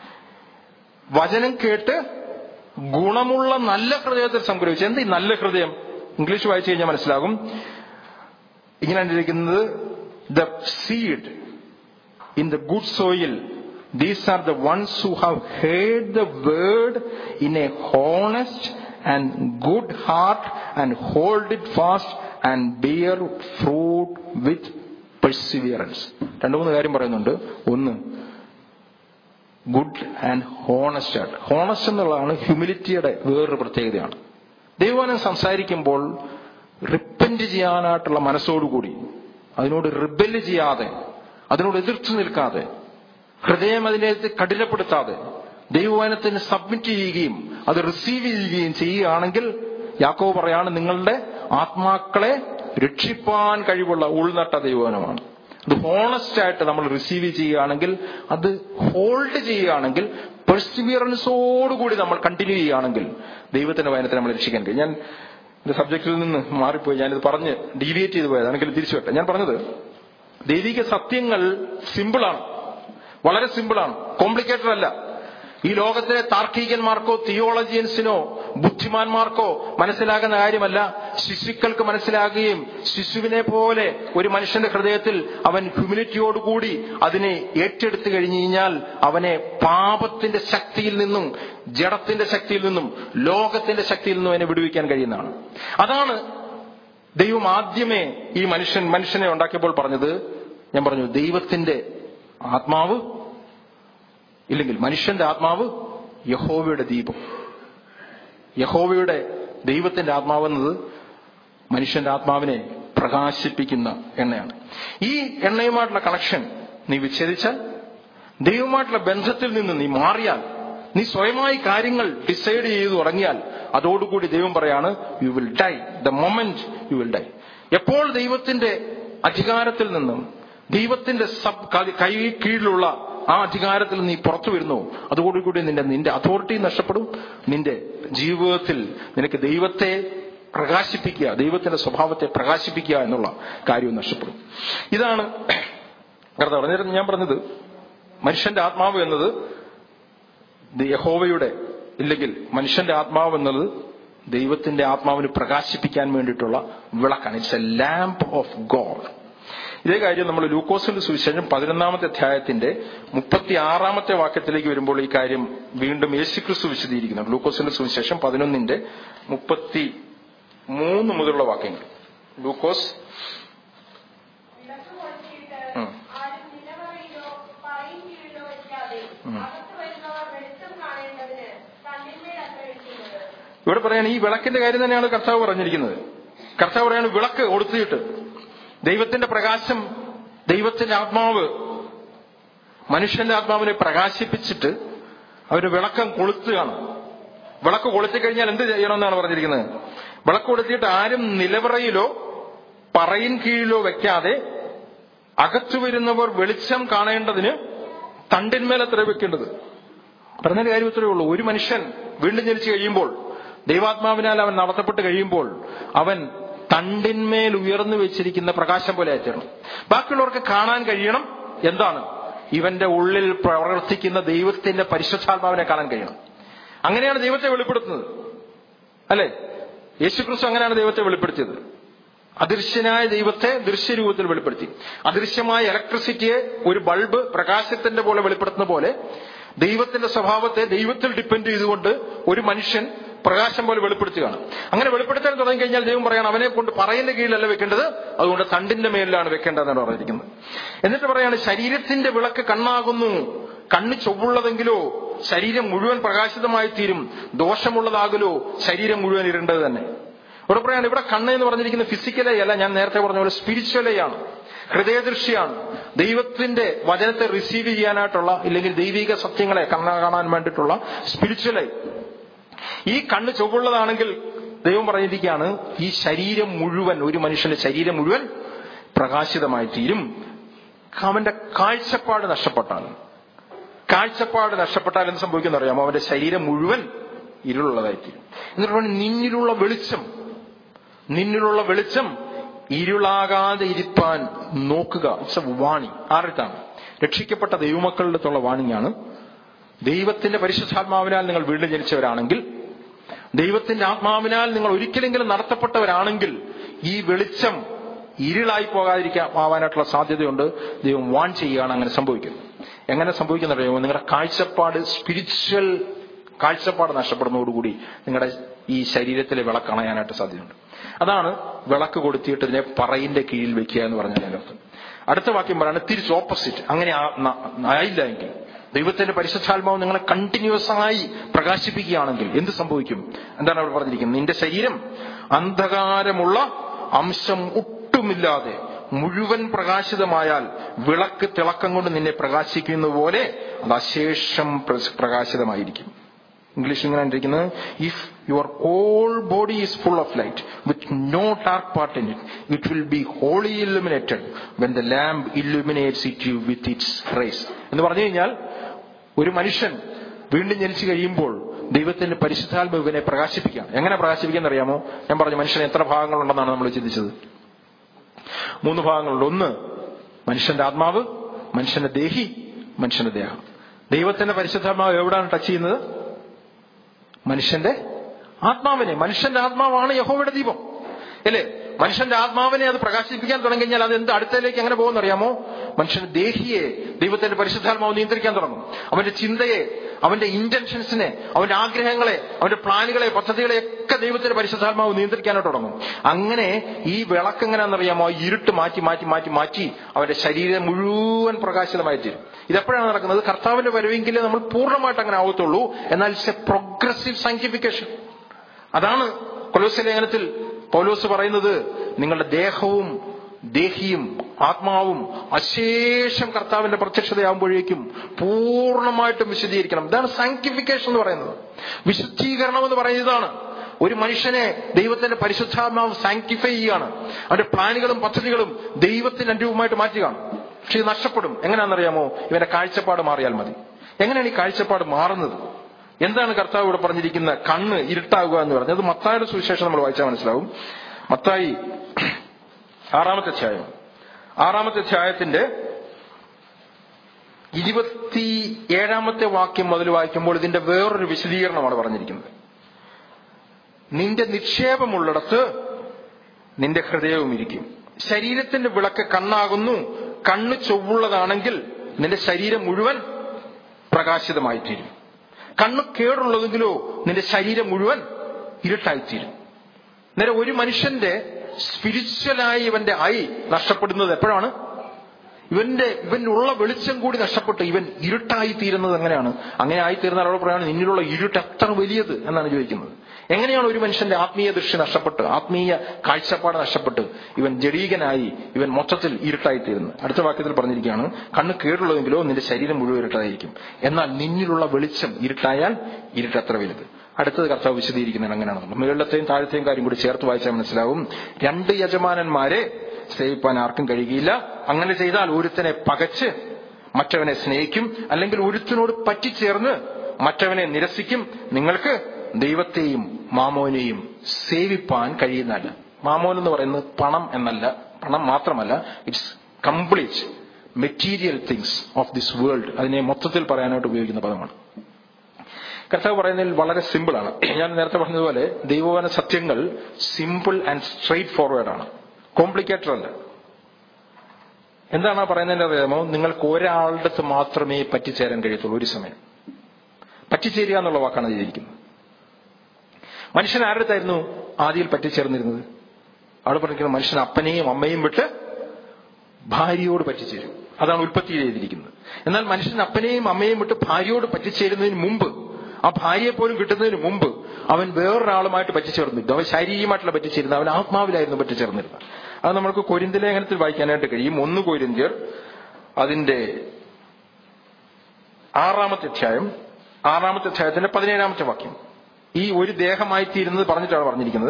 വചനം കേട്ട് ഗുണമുള്ള നല്ല ഹൃദയത്തിൽ സംഗ്രഹിച്ചു എന്താ ഈ നല്ല ഹൃദയം ഇംഗ്ലീഷ് വായിച്ചു കഴിഞ്ഞാൽ മനസ്സിലാകും ഇങ്ങനെയാണ് ഇരിക്കുന്നത് the seed in the good soil these are the ones who have heard the word in a honest and good heart and hold it fast and bear fruit with perseverance രണ്ടു മൂന്ന് കാര്യം പറയുന്നുണ്ട് ഒന്ന് ഗുഡ് ആൻഡ് ഹോണസ്റ്റ് ആയിട്ട് honest എന്നുള്ളതാണ് ഹ്യൂമിലിറ്റിയുടെ വേറൊരു പ്രത്യേകതയാണ് ദൈവവനം സംസാരിക്കുമ്പോൾ റിപ്പൻറ്റ് ചെയ്യാനായിട്ടുള്ള മനസ്സോടുകൂടി അതിനോട് റിബല് ചെയ്യാതെ അതിനോട് എതിർത്ത് നിൽക്കാതെ ഹൃദയം അതിനെ കഠിനപ്പെടുത്താതെ ദൈവവചനത്തിന് സബ്മിറ്റ് ചെയ്യുകയും അത് റിസീവ് ചെയ്യുകയും ചെയ്യുകയാണെങ്കിൽ യാക്കോ പറയാണ് നിങ്ങളുടെ ആത്മാക്കളെ രക്ഷിപ്പാൻ കഴിവുള്ള ഉൾനട്ട ദൈവവനമാണ് അത് ഹോണസ്റ്റ് ആയിട്ട് നമ്മൾ റിസീവ് ചെയ്യുകയാണെങ്കിൽ അത് ഹോൾഡ് ചെയ്യുകയാണെങ്കിൽ പെർസിവിയറൻസോടുകൂടി നമ്മൾ കണ്ടിന്യൂ ചെയ്യുകയാണെങ്കിൽ ദൈവത്തിന്റെ വചനത്തെ നമ്മൾ രക്ഷിക്കാൻ കഴിയും ഞാൻ എന്റെ സബ്ജക്റ്റിൽ നിന്ന് മാറിപ്പോയി ഞാനിത് പറഞ്ഞ് ഡീവിയേറ്റ് ചെയ്തു പോയതാണെങ്കിൽ തിരിച്ചു വരട്ടെ ഞാൻ പറഞ്ഞത് ദൈവിക സത്യങ്ങൾ സിമ്പിളാണ് വളരെ സിമ്പിളാണ് കോംപ്ലിക്കേറ്റഡ് അല്ല ഈ ലോകത്തിലെ താർക്കികന്മാർക്കോ തിയോളജിയൻസിനോ ബുദ്ധിമാന്മാർക്കോ മനസ്സിലാകുന്ന കാര്യമല്ല ശിശുക്കൾക്ക് മനസ്സിലാകുകയും ശിശുവിനെ പോലെ ഒരു മനുഷ്യന്റെ ഹൃദയത്തിൽ അവൻ ഹ്യൂമിലിറ്റിയോടുകൂടി അതിനെ ഏറ്റെടുത്തു കഴിഞ്ഞു കഴിഞ്ഞാൽ അവനെ പാപത്തിന്റെ ശക്തിയിൽ നിന്നും ജഡത്തിന്റെ ശക്തിയിൽ നിന്നും ലോകത്തിന്റെ ശക്തിയിൽ നിന്നും അവനെ വിടുവിക്കാൻ കഴിയുന്നതാണ് അതാണ് ദൈവം ആദ്യമേ ഈ മനുഷ്യൻ മനുഷ്യനെ ഉണ്ടാക്കിയപ്പോൾ പറഞ്ഞത് ഞാൻ പറഞ്ഞു ദൈവത്തിന്റെ ആത്മാവ് ഇല്ലെങ്കിൽ മനുഷ്യന്റെ ആത്മാവ് യഹോവയുടെ ദീപം യഹോവയുടെ ദൈവത്തിന്റെ ആത്മാവെന്നത് മനുഷ്യന്റെ ആത്മാവിനെ പ്രകാശിപ്പിക്കുന്ന എണ്ണയാണ് ഈ എണ്ണയുമായിട്ടുള്ള കണക്ഷൻ നീ വിച്ഛേദിച്ചാൽ ദൈവമായിട്ടുള്ള ബന്ധത്തിൽ നിന്ന് നീ മാറിയാൽ നീ സ്വയമായി കാര്യങ്ങൾ ഡിസൈഡ് ചെയ്തു തുടങ്ങിയാൽ അതോടുകൂടി ദൈവം പറയാണ് you will die the moment you will die എപ്പോൾ ദൈവത്തിന്റെ അധികാരത്തിൽ നിന്നും ദൈവത്തിന്റെ സബ് കൈ കീഴിലുള്ള ആ അധികാരത്തിൽ നീ പുറത്തു വരുന്നു അതോടുകൂടി നിന്റെ നിന്റെ അതോറിറ്റി നഷ്ടപ്പെടും നിന്റെ ജീവിതത്തിൽ നിനക്ക് ദൈവത്തെ പ്രകാശിപ്പിക്കുക ദൈവത്തിന്റെ സ്വഭാവത്തെ പ്രകാശിപ്പിക്കുക എന്നുള്ള കാര്യവും നഷ്ടപ്പെടും ഇതാണ് കർത്താവ് പറഞ്ഞിരുന്നു ഞാൻ പറഞ്ഞത് മനുഷ്യന്റെ ആത്മാവ് എന്നത് യഹോവയുടെ ഇല്ലെങ്കിൽ മനുഷ്യന്റെ ആത്മാവ് എന്നത് ദൈവത്തിന്റെ ആത്മാവിന് പ്രകാശിപ്പിക്കാൻ വേണ്ടിയിട്ടുള്ള വിളക്കാണ് it's a lamp of God ഇതേ കാര്യം നമ്മൾ ലൂക്കോസിന്റെ സുവിശേഷം പതിനൊന്നാമത്തെ അധ്യായത്തിന്റെ മുപ്പത്തി ആറാമത്തെ വാക്യത്തിലേക്ക് വരുമ്പോൾ ഈ കാര്യം വീണ്ടും യേശുക്രിസ്തു വിശദീകരിക്കുന്നുണ്ട് ലൂക്കോസിന്റെ സുവിശേഷം പതിനൊന്നിന്റെ മുപ്പത്തി മൂന്ന് മുതലുള്ള വാക്യങ്ങൾ ലൂക്കോസ് വിളക്ക് കൊളുത്തിയിട്ട് ഉം. ആരും നിലവറയിലോ പറയും കീഴിലോ വെക്കാതെ അകത്ത് വരുന്നവർ വെളിച്ചം കാണേണ്ടതിന് കണ്ണിന്മേൽ അത്ര ഇരിക്കുന്നത് ഇവിടെ പറയാണ് ഈ വിളക്കിന്റെ കാര്യം തന്നെയാണ് കർത്താവ് പറഞ്ഞിരിക്കുന്നത് കർത്താവ് പറയാണ് വിളക്ക് കൊടുത്തിട്ട് ദൈവത്തിന്റെ പ്രകാശം ദൈവത്തിന്റെ ആത്മാവ് മനുഷ്യന്റെ ആത്മാവിനെ പ്രകാശിപ്പിച്ചിട്ട് അവര് വിളക്കം കൊളുത്തുകയാണ് വിളക്ക് കൊളുത്തി കഴിഞ്ഞാൽ എന്ത് ചെയ്യണമെന്നാണ് പറഞ്ഞിരിക്കുന്നത് വിളക്ക് കൊളുത്തിയിട്ട് ആരും നിലവറയിലോ പറയിൻ കീഴിലോ വെക്കാതെ അകത്തു വരുന്നവർ വെളിച്ചം കാണേണ്ടതിന് തണ്ടിന്മേലത്ര വെക്കേണ്ടത് പറഞ്ഞ കാര്യം ഇത്രയേ ഉള്ളൂ ഒരു മനുഷ്യൻ വീണ്ടും ജനിച്ചു കഴിയുമ്പോൾ ദൈവാത്മാവിനാൽ അവൻ നടത്തപ്പെട്ട് കഴിയുമ്പോൾ അവൻ തണ്ടിന്മേൽ ഉയർന്നു വെച്ചിരിക്കുന്ന പ്രകാശം പോലെ ആയിത്തീരണം ബാക്കിയുള്ളവർക്ക് കാണാൻ കഴിയണം എന്താണ് ഇവന്റെ ഉള്ളിൽ പ്രവർത്തിക്കുന്ന ദൈവത്തിന്റെ പരിശുദ്ധാത്മാവിനെ കാണാൻ കഴിയണം അങ്ങനെയാണ് ദൈവത്തെ വെളിപ്പെടുത്തുന്നത് അല്ലെ യേശുക്രിസ്തു അങ്ങനെയാണ് ദൈവത്തെ വെളിപ്പെടുത്തിയത് അദൃശ്യനായ ദൈവത്തെ ദൃശ്യരൂപത്തിൽ വെളിപ്പെടുത്തി അദൃശ്യമായ ഇലക്ട്രിസിറ്റിയെ ഒരു ബൾബ് പ്രകാശത്തിന്റെ പോലെ വെളിപ്പെടുത്തുന്ന പോലെ ദൈവത്തിന്റെ സ്വഭാവത്തെ ദൈവത്തിൽ ഡിപ്പെൻഡ് ചെയ്തുകൊണ്ട് ഒരു മനുഷ്യൻ പ്രകാശം പോലെ വെളിപ്പെടുത്തുകയാണ് അങ്ങനെ വെളിപ്പെടുത്താൻ തുടങ്ങി കഴിഞ്ഞാൽ ദൈവം പറയാണ് അവനെ കൊണ്ട് പറയുന്ന കീഴിലല്ല വെക്കേണ്ടത് അതുകൊണ്ട് തണ്ടിന്റെ മേലിലാണ് വെക്കേണ്ടതെന്നാണ് പറഞ്ഞിരിക്കുന്നത് എന്നിട്ട് പറയാണ് ശരീരത്തിന്റെ വിളക്ക് കണ്ണാകുന്നു കണ്ണ് ചൊവ്വുള്ളതെങ്കിലോ ശരീരം മുഴുവൻ പ്രകാശിതമായി തീരും ദോഷമുള്ളതാകലോ ശരീരം മുഴുവൻ ഇരുണ്ടത് തന്നെ ഇവിടെ പറയാണ് ഇവിടെ കണ്ണ് എന്ന് പറഞ്ഞിരിക്കുന്നത് ഫിസിക്കലേ അല്ല ഞാൻ നേരത്തെ പറഞ്ഞ പോലെ സ്പിരിച്വലയാണ് ഹൃദയദൃഷ്ടിയാണ് ദൈവത്തിന്റെ വചനത്തെ റിസീവ് ചെയ്യാനായിട്ടുള്ള ഇല്ലെങ്കിൽ ദൈവിക സത്യങ്ങളെ കണ്ണ കാണാൻ വേണ്ടിയിട്ടുള്ള സ്പിരിച്വലായി ഈ കണ്ണ് ചൊവ്വുള്ളതാണെങ്കിൽ ദൈവം പറഞ്ഞിരിക്കുകയാണ് ഈ ശരീരം മുഴുവൻ ഒരു മനുഷ്യന്റെ ശരീരം മുഴുവൻ പ്രകാശിതമായി തീരും അവന്റെ കാഴ്ചപ്പാട് നഷ്ടപ്പെട്ടാൽ കാഴ്ചപ്പാട് നഷ്ടപ്പെട്ടാൽ എന്ത് സംഭവിക്കുന്ന അറിയാമോ അവന്റെ ശരീരം മുഴുവൻ ഇരുളുള്ളതായിത്തീരും എന്നിട്ട് പറഞ്ഞു, നിന്നിലുള്ള വെളിച്ചം നിന്നിലുള്ള വെളിച്ചം ഇരുളാകാതെ ഇരിപ്പാൻ നോക്കുക ഇറ്റ്സ് എ വാണി ആരുടെ രക്ഷിക്കപ്പെട്ട ദൈവമക്കളുടെ അടുത്തുള്ള വാണിയാണ് ദൈവത്തിന്റെ പരിശുദ്ധാത്മാവിനാൽ നിങ്ങൾ വീണ്ടും ജനിച്ചവരാണെങ്കിൽ ദൈവത്തിന്റെ ആത്മാവിനാൽ നിങ്ങൾ ഒരിക്കലെങ്കിലും നടത്തപ്പെട്ടവരാണെങ്കിൽ ഈ വെളിച്ചം ഇരുളായി പോകാതിരിക്കാൻ ആവാനായിട്ടുള്ള സാധ്യതയുണ്ട് ദൈവം വാൺ ചെയ്യുകയാണ് അങ്ങനെ സംഭവിക്കുന്നത് എങ്ങനെ സംഭവിക്കുന്നറിയുമോ നിങ്ങളുടെ കാഴ്ചപ്പാട് സ്പിരിച്വൽ കാഴ്ചപ്പാട് നഷ്ടപ്പെടുന്നതോടുകൂടി നിങ്ങളുടെ ഈ ശരീരത്തിലെ വിളക്ക് അണയാനായിട്ട് സാധ്യതയുണ്ട് അതാണ് വിളക്ക് കൊടുത്തിട്ട് ഇതിനെ പറയിന്റെ കീഴിൽ വെക്കുക എന്ന് പറഞ്ഞാൽ അതിന്റെ അർത്ഥം അടുത്ത വാക്യം പറയാണ് തിരിച്ച് ഓപ്പോസിറ്റ് അങ്ങനെ ആ- ന- ആയില്ല എങ്കിൽ ദൈവത്തിന്റെ പരിശുദ്ധാത്മാവ് നിങ്ങളെ കണ്ടിന്യൂസ് ആയി പ്രകാശിപ്പിക്കുകയാണെങ്കിൽ എന്ത് സംഭവിക്കും എന്താണ് അവിടെ പറഞ്ഞിരിക്കുന്നത് നിന്റെ ശരീരം അന്ധകാരമുള്ള അംശം ഒട്ടുമില്ലാതെ മുഴുവൻ പ്രകാശിതമായാൽ വിളക്ക് തിളക്കം കൊണ്ട് നിന്നെ പ്രകാശിക്കുന്ന പോലെ അത് അശേഷം പ്ര- പ്രകാശിതമായിരിക്കും ഇംഗ്ലീഷ് ഇങ്ങനെ ഇരിക്കുന്നത് if your whole body is full of light with no dark part in it it will be wholly illuminated when the lamp illuminates it you with its rays എന്ന് പറഞ്ഞു കഴിഞ്ഞാൽ ഒരു മനുഷ്യൻ വീണ്ടും ജനിച്ചു കഴിയുമ്പോൾ ദൈവത്തിന്റെ പരിശുദ്ധാത്മ ഇവനെ പ്രകാശിപ്പിക്കാം എങ്ങനെ പ്രകാശിപ്പിക്കാൻ അറിയാമോ ഞാൻ പറഞ്ഞു മനുഷ്യന് എത്ര ഭാഗങ്ങളുണ്ടെന്നാണ് നമ്മൾ ചിന്തിച്ചത് മൂന്ന് ഭാഗങ്ങളുണ്ട് ഒന്ന് മനുഷ്യന്റെ ആത്മാവ് മനുഷ്യന്റെ ദേഹി മനുഷ്യന്റെ ദേഹം ദൈവത്തിന്റെ പരിശുദ്ധാത്മാവ് എവിടെയാണ് ടച്ച് ചെയ്യുന്നത് മനുഷ്യന്റെ ആത്മാവിനെ മനുഷ്യന്റെ ആത്മാവാണ് യഹോവയുടെ ദീപം അല്ലേ മനുഷ്യന്റെ ആത്മാവിനെ അത് പ്രകാശിപ്പിക്കാൻ തുടങ്ങി കഴിഞ്ഞാൽ അത് എന്ത് അടുത്തതിലേക്ക് എങ്ങനെ പോകുമെന്ന് അറിയാമോ മനുഷ്യന്റെ ദേഹിയെ ദൈവത്തിന്റെ പരിശുദ്ധാത്മാവ് നിയന്ത്രിക്കാൻ തുടങ്ങും അവന്റെ ചിന്തയെ അവന്റെ ഇന്റൻഷൻസിനെ അവന്റെ ആഗ്രഹങ്ങളെ അവന്റെ പ്ലാനുകളെ പദ്ധതികളെ ഒക്കെ ദൈവത്തിന്റെ പരിശുദ്ധാത്മാവ് നിയന്ത്രിക്കാനായിട്ട് തുടങ്ങും അങ്ങനെ ഈ വിളക്ക് എങ്ങനെയാണെന്നറിയാമോ ഈ ഇരുട്ട് മാറ്റി മാറ്റി മാറ്റി മാറ്റി അവന്റെ ശരീരം മുഴുവൻ പ്രകാശിതമായി തീരും ഇതെപ്പോഴാണ് നടക്കുന്നത് കർത്താവിന്റെ വരവെങ്കിലേ നമ്മൾ പൂർണ്ണമായിട്ട് അങ്ങനെ ആവത്തുള്ളൂ എന്നാൽ ഇറ്റ്സ് എ പ്രോഗ്രസീവ് സയന്റിഫിക്കേഷൻ അതാണ് കൊലോസ് ലേഖനത്തിൽ പൗലോസ് പറയുന്നത് നിങ്ങളുടെ ദേഹവും ദേഹിയും ആത്മാവും അശേഷം കർത്താവിന്റെ പ്രത്യക്ഷതയാകുമ്പോഴേക്കും പൂർണ്ണമായിട്ടും വിശദീകരിക്കണം ഇതാണ് സാങ്ക്ടിഫിക്കേഷൻ എന്ന് പറയുന്നത് വിശുദ്ധീകരണം എന്ന് പറയുന്നതാണ് ഒരു മനുഷ്യനെ ദൈവത്തിന്റെ പരിശുദ്ധാത്മാവ് സാങ്ക്ടിഫൈ ചെയ്യുകയാണ് അവന്റെ പ്ലാനുകളും പദ്ധതികളും ദൈവത്തിന് അനുരൂപമായിട്ട് മാറ്റുകയാണ് പക്ഷെ ഇത് നഷ്ടപ്പെടും എങ്ങനെയാണെന്നറിയാമോ ഇവന്റെ കാഴ്ചപ്പാട് മാറിയാൽ മതി എങ്ങനെയാണ് ഈ കാഴ്ചപ്പാട് മാറുന്നത് എന്താണ് കർത്താവ് ഇവിടെ പറഞ്ഞിരിക്കുന്ന കണ്ണ് ഇരുട്ടാകുക എന്ന് പറഞ്ഞത് മത്തായുടെ സുവിശേഷം നമ്മൾ വായിച്ചാൽ മനസ്സിലാവും മത്തായി ആറാമത്തെ അധ്യായം ആറാമത്തെ അധ്യായത്തിന്റെ ഇരുപത്തി ഏഴാമത്തെ വാക്യം മുതൽ വായിക്കുമ്പോൾ ഇതിന്റെ വേറൊരു വിശദീകരണമാണ് പറഞ്ഞിരിക്കുന്നത് നിന്റെ നിക്ഷേപമുള്ളിടത്ത് നിന്റെ ഹൃദയവും ഇരിക്കും ശരീരത്തിന്റെ വിളക്ക് കണ്ണാകുന്നു കണ്ണ് ചൊവ്വുള്ളതാണെങ്കിൽ നിന്റെ ശരീരം മുഴുവൻ പ്രകാശിതമായി തീരും കണ്ണ് കേടുള്ളതെങ്കിലോ നിന്റെ ശരീരം മുഴുവൻ ഇരുട്ടായിത്തീരും നേരെ ഒരു മനുഷ്യന്റെ സ്പിരിച്വലായി ഇവന്റെ ഐ നഷ്ടപ്പെടുന്നത് എപ്പോഴാണ് ഇവന്റെ ഇവനുള്ള വെളിച്ചം കൂടി നഷ്ടപ്പെട്ട് ഇവൻ ഇരുട്ടായി തീരുന്നത് എങ്ങനെയാണ് അങ്ങനെ ആയിത്തീരുന്ന ആളോട് പറയാണ് നിന്നിലുള്ള ഇരുട്ട് എത്ര വലിയത് എന്നാണ് ചോദിക്കുന്നത് എങ്ങനെയാണ് ഒരു മനുഷ്യന്റെ ആത്മീയ ദൃഷ്ടി നഷ്ടപ്പെട്ട് ആത്മീയ കാഴ്ചപ്പാട് നഷ്ടപ്പെട്ട് ഇവൻ ജഡീകനായി ഇവൻ മൊത്തത്തിൽ ഇരുട്ടായി തീരുന്നത് അടുത്ത വാക്യത്തിൽ പറഞ്ഞിരിക്കുകയാണ് കണ്ണ് കേടുള്ളതെങ്കിലോ നിന്റെ ശരീരം മുഴുവൻ ഇരുട്ടായിരിക്കും എന്നാൽ നിന്നിലുള്ള വെളിച്ചം ഇരുട്ടായാൽ ഇരുട്ട് എത്ര വലുത് അടുത്തത് കർത്താവ് വിശദീകരിക്കുന്നത് എങ്ങനെയാണെന്നുള്ളത് മുകളിലത്തെയും താഴത്തെയും കാര്യം കൂടി ചേർത്ത് വായിച്ചാൽ മനസ്സിലാവും രണ്ട് യജമാനന്മാരെ സേവിപ്പാൻ ആർക്കും കഴിയുകയില്ല അങ്ങനെ ചെയ്താൽ ഒരുത്തനെ പകച്ച് മറ്റവനെ സ്നേഹിക്കും അല്ലെങ്കിൽ ഒരുത്തനോട് പറ്റിച്ചേർന്ന് മറ്റവനെ നിരസിക്കും നിങ്ങൾക്ക് ദൈവത്തെയും മാമോനെയും സേവിപ്പാൻ കഴിയുന്നതല്ല മാമോൻ എന്ന് പറയുന്നത് പണം എന്നല്ല പണം മാത്രമല്ല it's complete material things of this world അതിനെ മൊത്തത്തിൽ പറയാനായിട്ട് ഉപയോഗിക്കുന്ന പദമാണ് കർത്താവ് പറയുന്നതിൽ വളരെ സിമ്പിളാണ് ഞാൻ നേരത്തെ പറഞ്ഞതുപോലെ ദൈവവന സത്യങ്ങൾ സിമ്പിൾ ആൻഡ് സ്ട്രെയിറ്റ് ഫോർവേഡ് ആണ് കോംപ്ലിക്കേറ്റഡ് അല്ല എന്താണ് ആ പറയുന്നതിന്റെ അറിയാമോ നിങ്ങൾക്ക് ഒരാളുടെ അടുത്ത് മാത്രമേ പറ്റിച്ചേരാൻ കഴിയത്തുള്ളൂ ഒരു സമയം പറ്റിച്ചേരുക എന്നുള്ള വാക്കാണ് ചെയ്തിരിക്കുന്നത് മനുഷ്യൻ ആരുടെ അടുത്തായിരുന്നു ആദ്യയിൽ പറ്റിച്ചേർന്നിരുന്നത് അവിടെ പറഞ്ഞിരിക്കുന്നത് മനുഷ്യൻ അപ്പനെയും അമ്മയും വിട്ട് ഭാര്യയോട് പറ്റിച്ചേരും അതാണ് ഉൽപ്പത്തി ചെയ്തിരിക്കുന്നത് എന്നാൽ മനുഷ്യൻ അപ്പനെയും അമ്മയും വിട്ട് ഭാര്യയോട് പറ്റിച്ചേരുന്നതിന് മുമ്പ് ആ ഭാര്യയെ പോലും കിട്ടുന്നതിന് മുമ്പ് അവൻ വേറൊരാളുമായിട്ട് പറ്റിച്ചേർന്നിരുന്നു അവൻ ശാരീരികമായിട്ടുള്ള പറ്റിച്ചേരുന്നത് അവൻ ആത്മാവിലായിരുന്നു പറ്റിച്ചേർന്നിരുന്നത് അത് നമുക്ക് കൊരിന്ത ലേഖനത്തിൽ വായിക്കാനായിട്ട് കഴിയും ഒന്ന് കൊരിന്ത്യർ അതിന്റെ ആറാമത്തെ അധ്യായം ആറാമത്തെ അധ്യായത്തിന്റെ പതിനേഴാമത്തെ വാക്യം ഈ ഒരു ദേഹമായി തീരുന്നത് പറഞ്ഞിട്ടാണ് പറഞ്ഞിരിക്കുന്നത്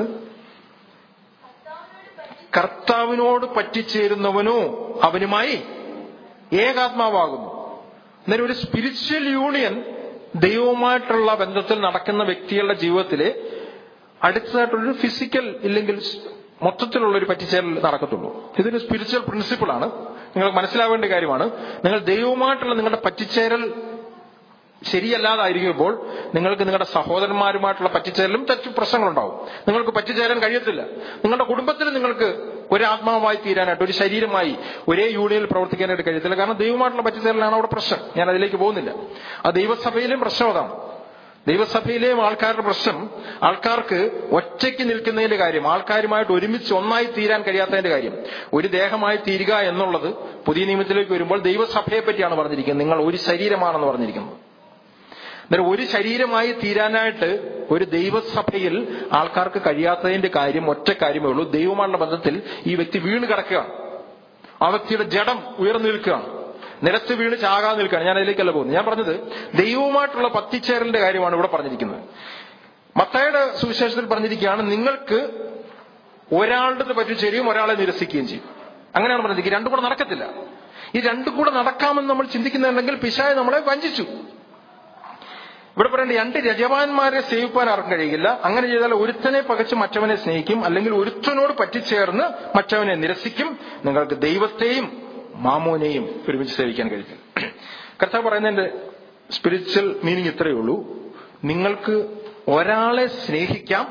കർത്താവിനോട് പറ്റിച്ചേരുന്നവനോ അവനുമായി ഏകാത്മാവാകുന്നു അന്നേരം ഒരു സ്പിരിച്വൽ യൂണിയൻ ദൈവവുമായിട്ടുള്ള ബന്ധത്തിൽ നടക്കുന്ന വ്യക്തികളുടെ ജീവിതത്തിലെ അടുത്തതായിട്ടൊരു ഫിസിക്കൽ ഇല്ലെങ്കിൽ മൊത്തത്തിലുള്ള ഒരു പറ്റിച്ചേരൽ നടക്കത്തുള്ളൂ ഇതൊരു സ്പിരിച്വൽ പ്രിൻസിപ്പിളാണ് നിങ്ങൾക്ക് മനസ്സിലാവേണ്ട കാര്യമാണ് നിങ്ങൾ ദൈവവുമായിട്ടുള്ള നിങ്ങളുടെ പറ്റിച്ചേരൽ ശരിയല്ലാതായിരിക്കുമ്പോൾ നിങ്ങൾക്ക് നിങ്ങളുടെ സഹോദരന്മാരുമായിട്ടുള്ള പറ്റിച്ചേരലും തെറ്റു പ്രശ്നങ്ങളുണ്ടാവും നിങ്ങൾക്ക് പറ്റിച്ചേരാൻ കഴിയത്തില്ല നിങ്ങളുടെ കുടുംബത്തിൽ നിങ്ങൾക്ക് ഒരു ആത്മാവായി തീരാനായിട്ട് ഒരു ശരീരമായി ഒരേ യൂണിയനിൽ പ്രവർത്തിക്കാനായിട്ട് കഴിയത്തില്ല കാരണം ദൈവമായിട്ടുള്ള പറ്റിച്ചേരലാണ് അവിടെ പ്രശ്നം ഞാൻ അതിലേക്ക് പോകുന്നില്ല ആ ദൈവസഭയിലും പ്രശ്നം അതാണ് ദൈവസഭയിലെയും ആൾക്കാരുടെ പ്രശ്നം ആൾക്കാർക്ക് ഒറ്റയ്ക്ക് നിൽക്കുന്നതിന്റെ കാര്യം ആൾക്കാരുമായിട്ട് ഒരുമിച്ച് ഒന്നായി തീരാൻ കഴിയാത്തതിന്റെ കാര്യം ഒരു ദേഹമായി തീരുക എന്നുള്ളത് പുതിയ നിയമത്തിലേക്ക് വരുമ്പോൾ ദൈവസഭയെ പറ്റിയാണ് പറഞ്ഞിരിക്കുന്നത് നിങ്ങൾ ഒരു ശരീരമാണെന്ന് പറഞ്ഞിരിക്കുന്നത് അന്നേരം ഒരു ശരീരമായി തീരാനായിട്ട് ഒരു ദൈവസഭയിൽ ആൾക്കാർക്ക് കഴിയാത്തതിന്റെ കാര്യം ഒറ്റ കാര്യമേ ഉള്ളൂ ദൈവമായുള്ള ബന്ധത്തിൽ ഈ വ്യക്തി വീണ് കിടക്കുകയാണ് ആ വ്യക്തിയുടെ ജഡം ഉയർന്നു നിൽക്കുകയാണ് നിലത്ത് വീണ് ചാകാതെ നിൽക്കുകയാണ് ഞാൻ അതിലേക്കല്ല പോകുന്നത് ഞാൻ പറഞ്ഞത് ദൈവവുമായിട്ടുള്ള പത്തിച്ചേരലിന്റെ കാര്യമാണ് ഇവിടെ പറഞ്ഞിരിക്കുന്നത് മത്തായുടെ സുവിശേഷത്തിൽ പറഞ്ഞിരിക്കുകയാണ് നിങ്ങൾക്ക് ഒരാളുടെ പറ്റിച്ചേരുകയും ഒരാളെ നിരസിക്കുകയും ചെയ്യും അങ്ങനെയാണ് പറഞ്ഞിരിക്കുന്നത് രണ്ടും കൂടെ നടക്കത്തില്ല ഈ രണ്ടും കൂടെ നടക്കാമെന്ന് നമ്മൾ ചിന്തിക്കുന്നുണ്ടെങ്കിൽ പിശായ നമ്മളെ വഞ്ചിച്ചു ഇവിടെ പറയേണ്ട രണ്ട് രജവാന്മാരെ സേവിപ്പാൻ ആർക്കും കഴിയില്ല അങ്ങനെ ചെയ്താൽ ഒരുത്തനെ പകച്ച് മറ്റവനെ സ്നേഹിക്കും അല്ലെങ്കിൽ ഒരുത്തനോട് പറ്റിച്ചേർന്ന് മറ്റവനെ നിരസിക്കും നിങ്ങൾക്ക് ദൈവത്തെയും മാമോനെയും ഒരുമിച്ച് സേവിക്കാൻ കഴിയും കർത്താവ് പറയുന്നതിന്റെ സ്പിരിച്വൽ മീനിങ് ഇത്രയേ ഉള്ളൂ നിങ്ങൾക്ക് ഒരാളെ സ്നേഹിക്കാം